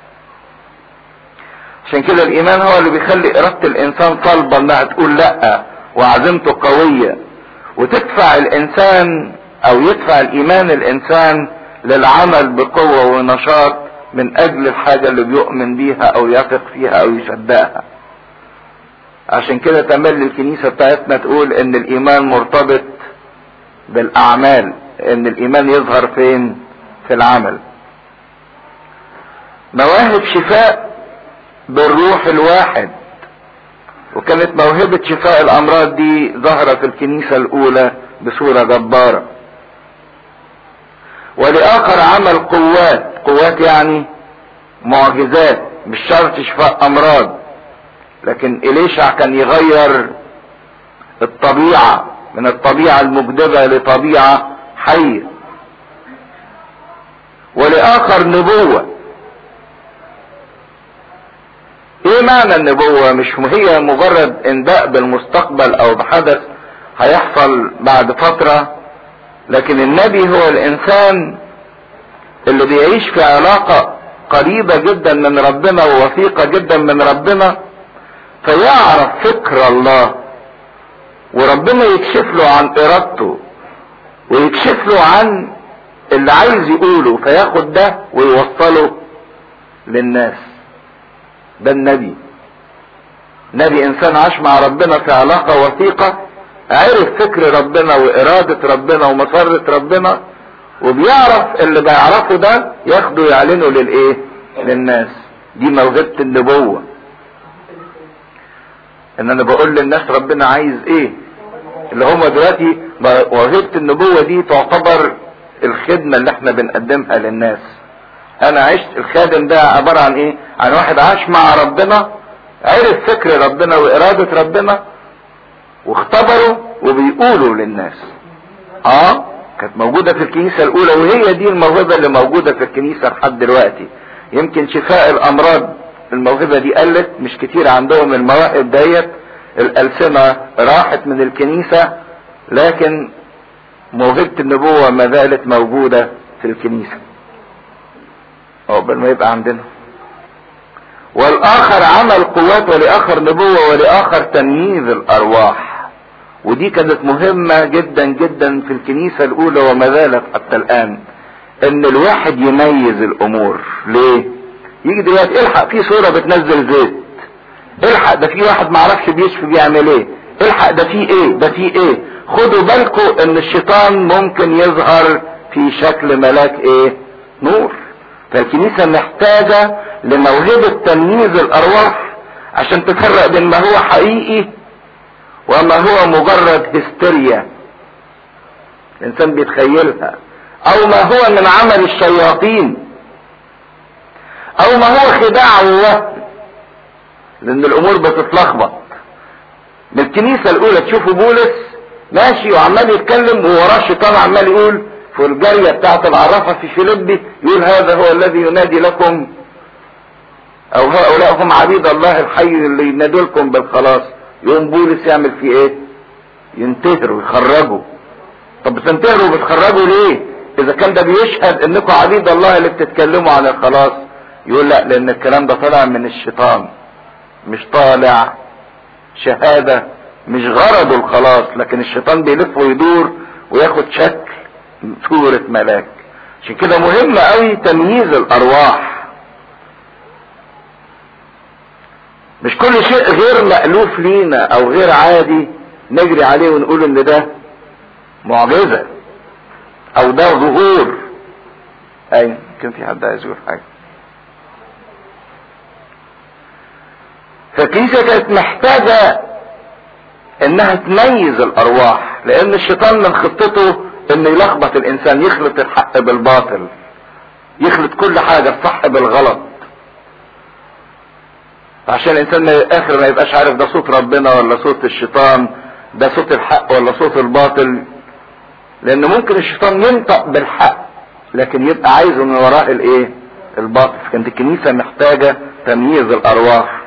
عشان كده الايمان هو اللي بيخلي ارادة الانسان صلبة انها تقول لا وعزيمته قوية وتدفع الانسان او يدفع الايمان الانسان للعمل بقوة ونشاط من اجل الحاجة اللي بيؤمن بيها او يثق فيها او يصدقها عشان كده تمل الكنيسة بتاعتنا تقول ان الايمان مرتبط بالاعمال ان الايمان يظهر فين في العمل مواهب شفاء بالروح الواحد وكانت موهبة شفاء الأمراض دي ظاهرة في الكنيسة الأولى بصورة جبارة ولآخر عمل قوات قوات يعني معجزات مش شرط شفاء أمراض لكن إليشع كان يغير الطبيعة من الطبيعة المجدبة لطبيعة حية ولآخر نبوة ايه معنى النبوة مش هي مجرد انباء بالمستقبل او بحدث هيحصل بعد فترة لكن النبي هو الانسان اللي بيعيش في علاقة قريبة جدا من ربنا ووثيقة جدا من ربنا فيعرف فكر الله وربنا يكشف له عن ارادته ويكشف له عن اللي عايز يقوله فياخد ده ويوصله للناس ده النبي نبي انسان عاش مع ربنا في علاقة وثيقة عرف فكر ربنا وارادة ربنا ومسرة ربنا وبيعرف اللي بيعرفه ده ياخده يعلنه للايه للناس دي موهبة النبوة ان انا بقول للناس ربنا عايز ايه اللي هم دلوقتي موهبة النبوة دي تعتبر الخدمة اللي احنا بنقدمها للناس انا عشت الخادم ده عبارة عن ايه عن واحد عاش مع ربنا عرف فكر ربنا وارادة ربنا واختبره وبيقوله للناس اه كانت موجودة في الكنيسة الاولى وهي دي الموهبة اللي موجودة في الكنيسة لحد دلوقتي يمكن شفاء الامراض الموهبة دي قلت مش كتير عندهم المواهب ديت الالسنة راحت من الكنيسة لكن موهبة النبوة ما زالت موجودة في الكنيسة عقبال ما يبقى عندنا والاخر عمل قوات ولاخر نبوة ولاخر تمييز الارواح ودي كانت مهمة جدا جدا في الكنيسة الاولى وما زالت حتى الان ان الواحد يميز الامور ليه يجي دلوقتي الحق في صورة بتنزل زيت الحق ده في واحد معرفش بيشفي بيعمل ايه الحق ده في ايه ده في ايه خدوا بالكم ان الشيطان ممكن يظهر في شكل ملاك ايه نور فالكنيسة محتاجة لموهبة تمييز الارواح عشان تفرق بين ما هو حقيقي وما هو مجرد هستيريا الانسان بيتخيلها او ما هو من عمل الشياطين او ما هو خداع ووهم لان الامور بتتلخبط من الكنيسة الاولى تشوفوا بولس ماشي وعمال يتكلم ووراه الشيطان عمال يقول في الجارية بتاعت العرافة في فيليبي يقول هذا هو الذي ينادي لكم او هؤلاء هم عبيد الله الحي اللي ينادوا لكم بالخلاص يقوم بولس يعمل فيه ايه ينتهروا يخرجوا طب بتنتهروا وبتخرجوا ليه اذا كان ده بيشهد انكم عبيد الله اللي بتتكلموا عن الخلاص يقول لا لان الكلام ده طالع من الشيطان مش طالع شهادة مش غرضه الخلاص لكن الشيطان بيلف ويدور وياخد شكل صورة ملاك عشان كده مهم قوي تمييز الارواح مش كل شيء غير مألوف لينا او غير عادي نجري عليه ونقول ان ده معجزة او ده ظهور اي كان في حد عايز يقول حاجة فالكنيسة كانت محتاجة انها تميز الارواح لان الشيطان من خطته انه يلخبط الانسان يخلط الحق بالباطل يخلط كل حاجة الصح بالغلط عشان الانسان ما اخر ما يبقاش عارف ده صوت ربنا ولا صوت الشيطان ده صوت الحق ولا صوت الباطل لان ممكن الشيطان ينطق بالحق لكن يبقى عايزه من وراء الايه الباطل كانت الكنيسة محتاجة تمييز الارواح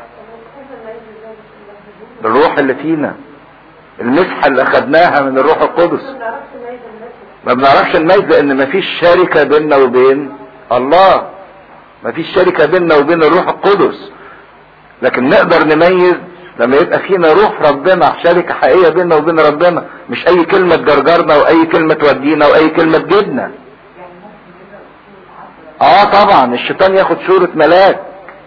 الروح اللي فينا المسحة اللي اخدناها من الروح القدس ما بنعرفش نميز لان مفيش شركة بيننا وبين الله مفيش شركة بيننا وبين الروح القدس لكن نقدر نميز لما يبقى فينا روح ربنا شركة حقيقية بيننا وبين ربنا مش اي كلمة تجرجرنا واي كلمة تودينا واي كلمة تجيبنا اه طبعا الشيطان ياخد صورة ملاك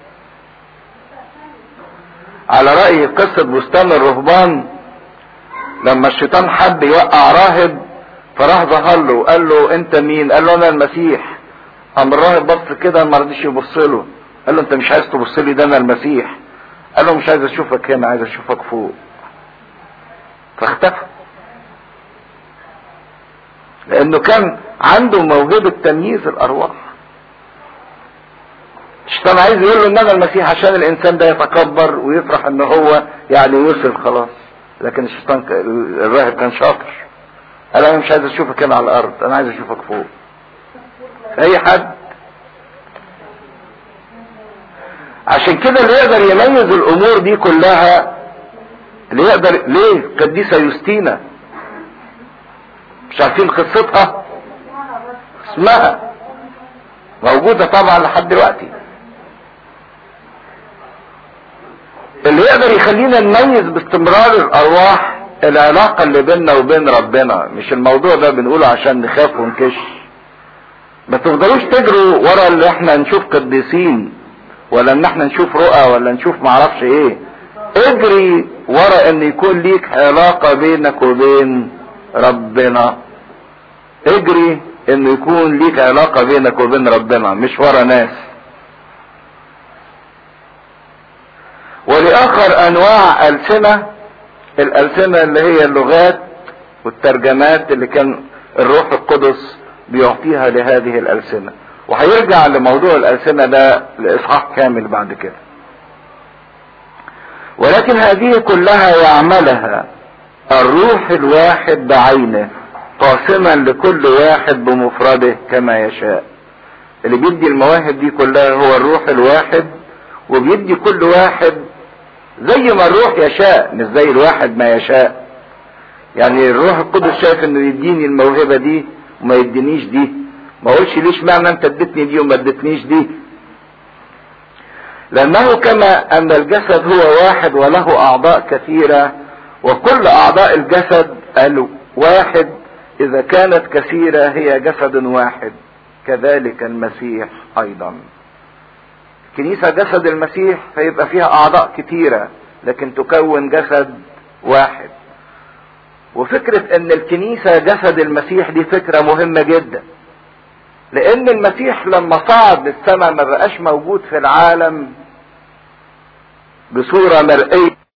على رأي قصة بستان الرهبان لما الشيطان حب يوقع راهب فراح ظهر له وقال له انت مين قال له انا المسيح قام الراهب بص كده ما رضيش يبص له قال له انت مش عايز تبص لي ده انا المسيح قال له مش عايز اشوفك هنا عايز اشوفك فوق فاختفى لانه كان عنده موهبة تمييز الارواح الشيطان عايز يقول له ان انا المسيح عشان الانسان ده يتكبر ويفرح ان هو يعني وصل خلاص لكن الشيطان الراهب كان شاطر قال انا مش عايز اشوفك هنا على الارض انا عايز اشوفك فوق اي حد عشان كده اللي يقدر يميز الامور دي كلها اللي يقدر ليه قديسة يوستينا مش عارفين قصتها اسمها موجودة طبعا لحد دلوقتي اللي يقدر يخلينا نميز باستمرار الارواح العلاقة اللي بيننا وبين ربنا مش الموضوع ده بنقوله عشان نخاف ونكش ما تفضلوش تجروا ورا اللي احنا نشوف قديسين ولا ان احنا نشوف رؤى ولا نشوف معرفش ايه اجري ورا ان يكون ليك علاقة بينك وبين ربنا اجري ان يكون ليك علاقة بينك وبين ربنا مش ورا ناس ولاخر انواع السنة الالسنة اللي هي اللغات والترجمات اللي كان الروح القدس بيعطيها لهذه الالسنة وهيرجع لموضوع الالسنة ده لاصحاح كامل بعد كده ولكن هذه كلها يعملها الروح الواحد بعينه قاسما لكل واحد بمفرده كما يشاء اللي بيدي المواهب دي كلها هو الروح الواحد وبيدي كل واحد زي ما الروح يشاء مش زي الواحد ما يشاء يعني الروح القدس شايف انه يديني الموهبة دي وما يدينيش دي ما اقولش ليش معنى انت اديتني دي وما اديتنيش دي لانه كما ان الجسد هو واحد وله اعضاء كثيرة وكل اعضاء الجسد الواحد اذا كانت كثيرة هي جسد واحد كذلك المسيح ايضا كنيسة جسد المسيح فيبقى فيها اعضاء كتيرة لكن تكون جسد واحد وفكرة ان الكنيسة جسد المسيح دي فكرة مهمة جدا لان المسيح لما صعد للسماء ما بقاش موجود في العالم بصورة مرئية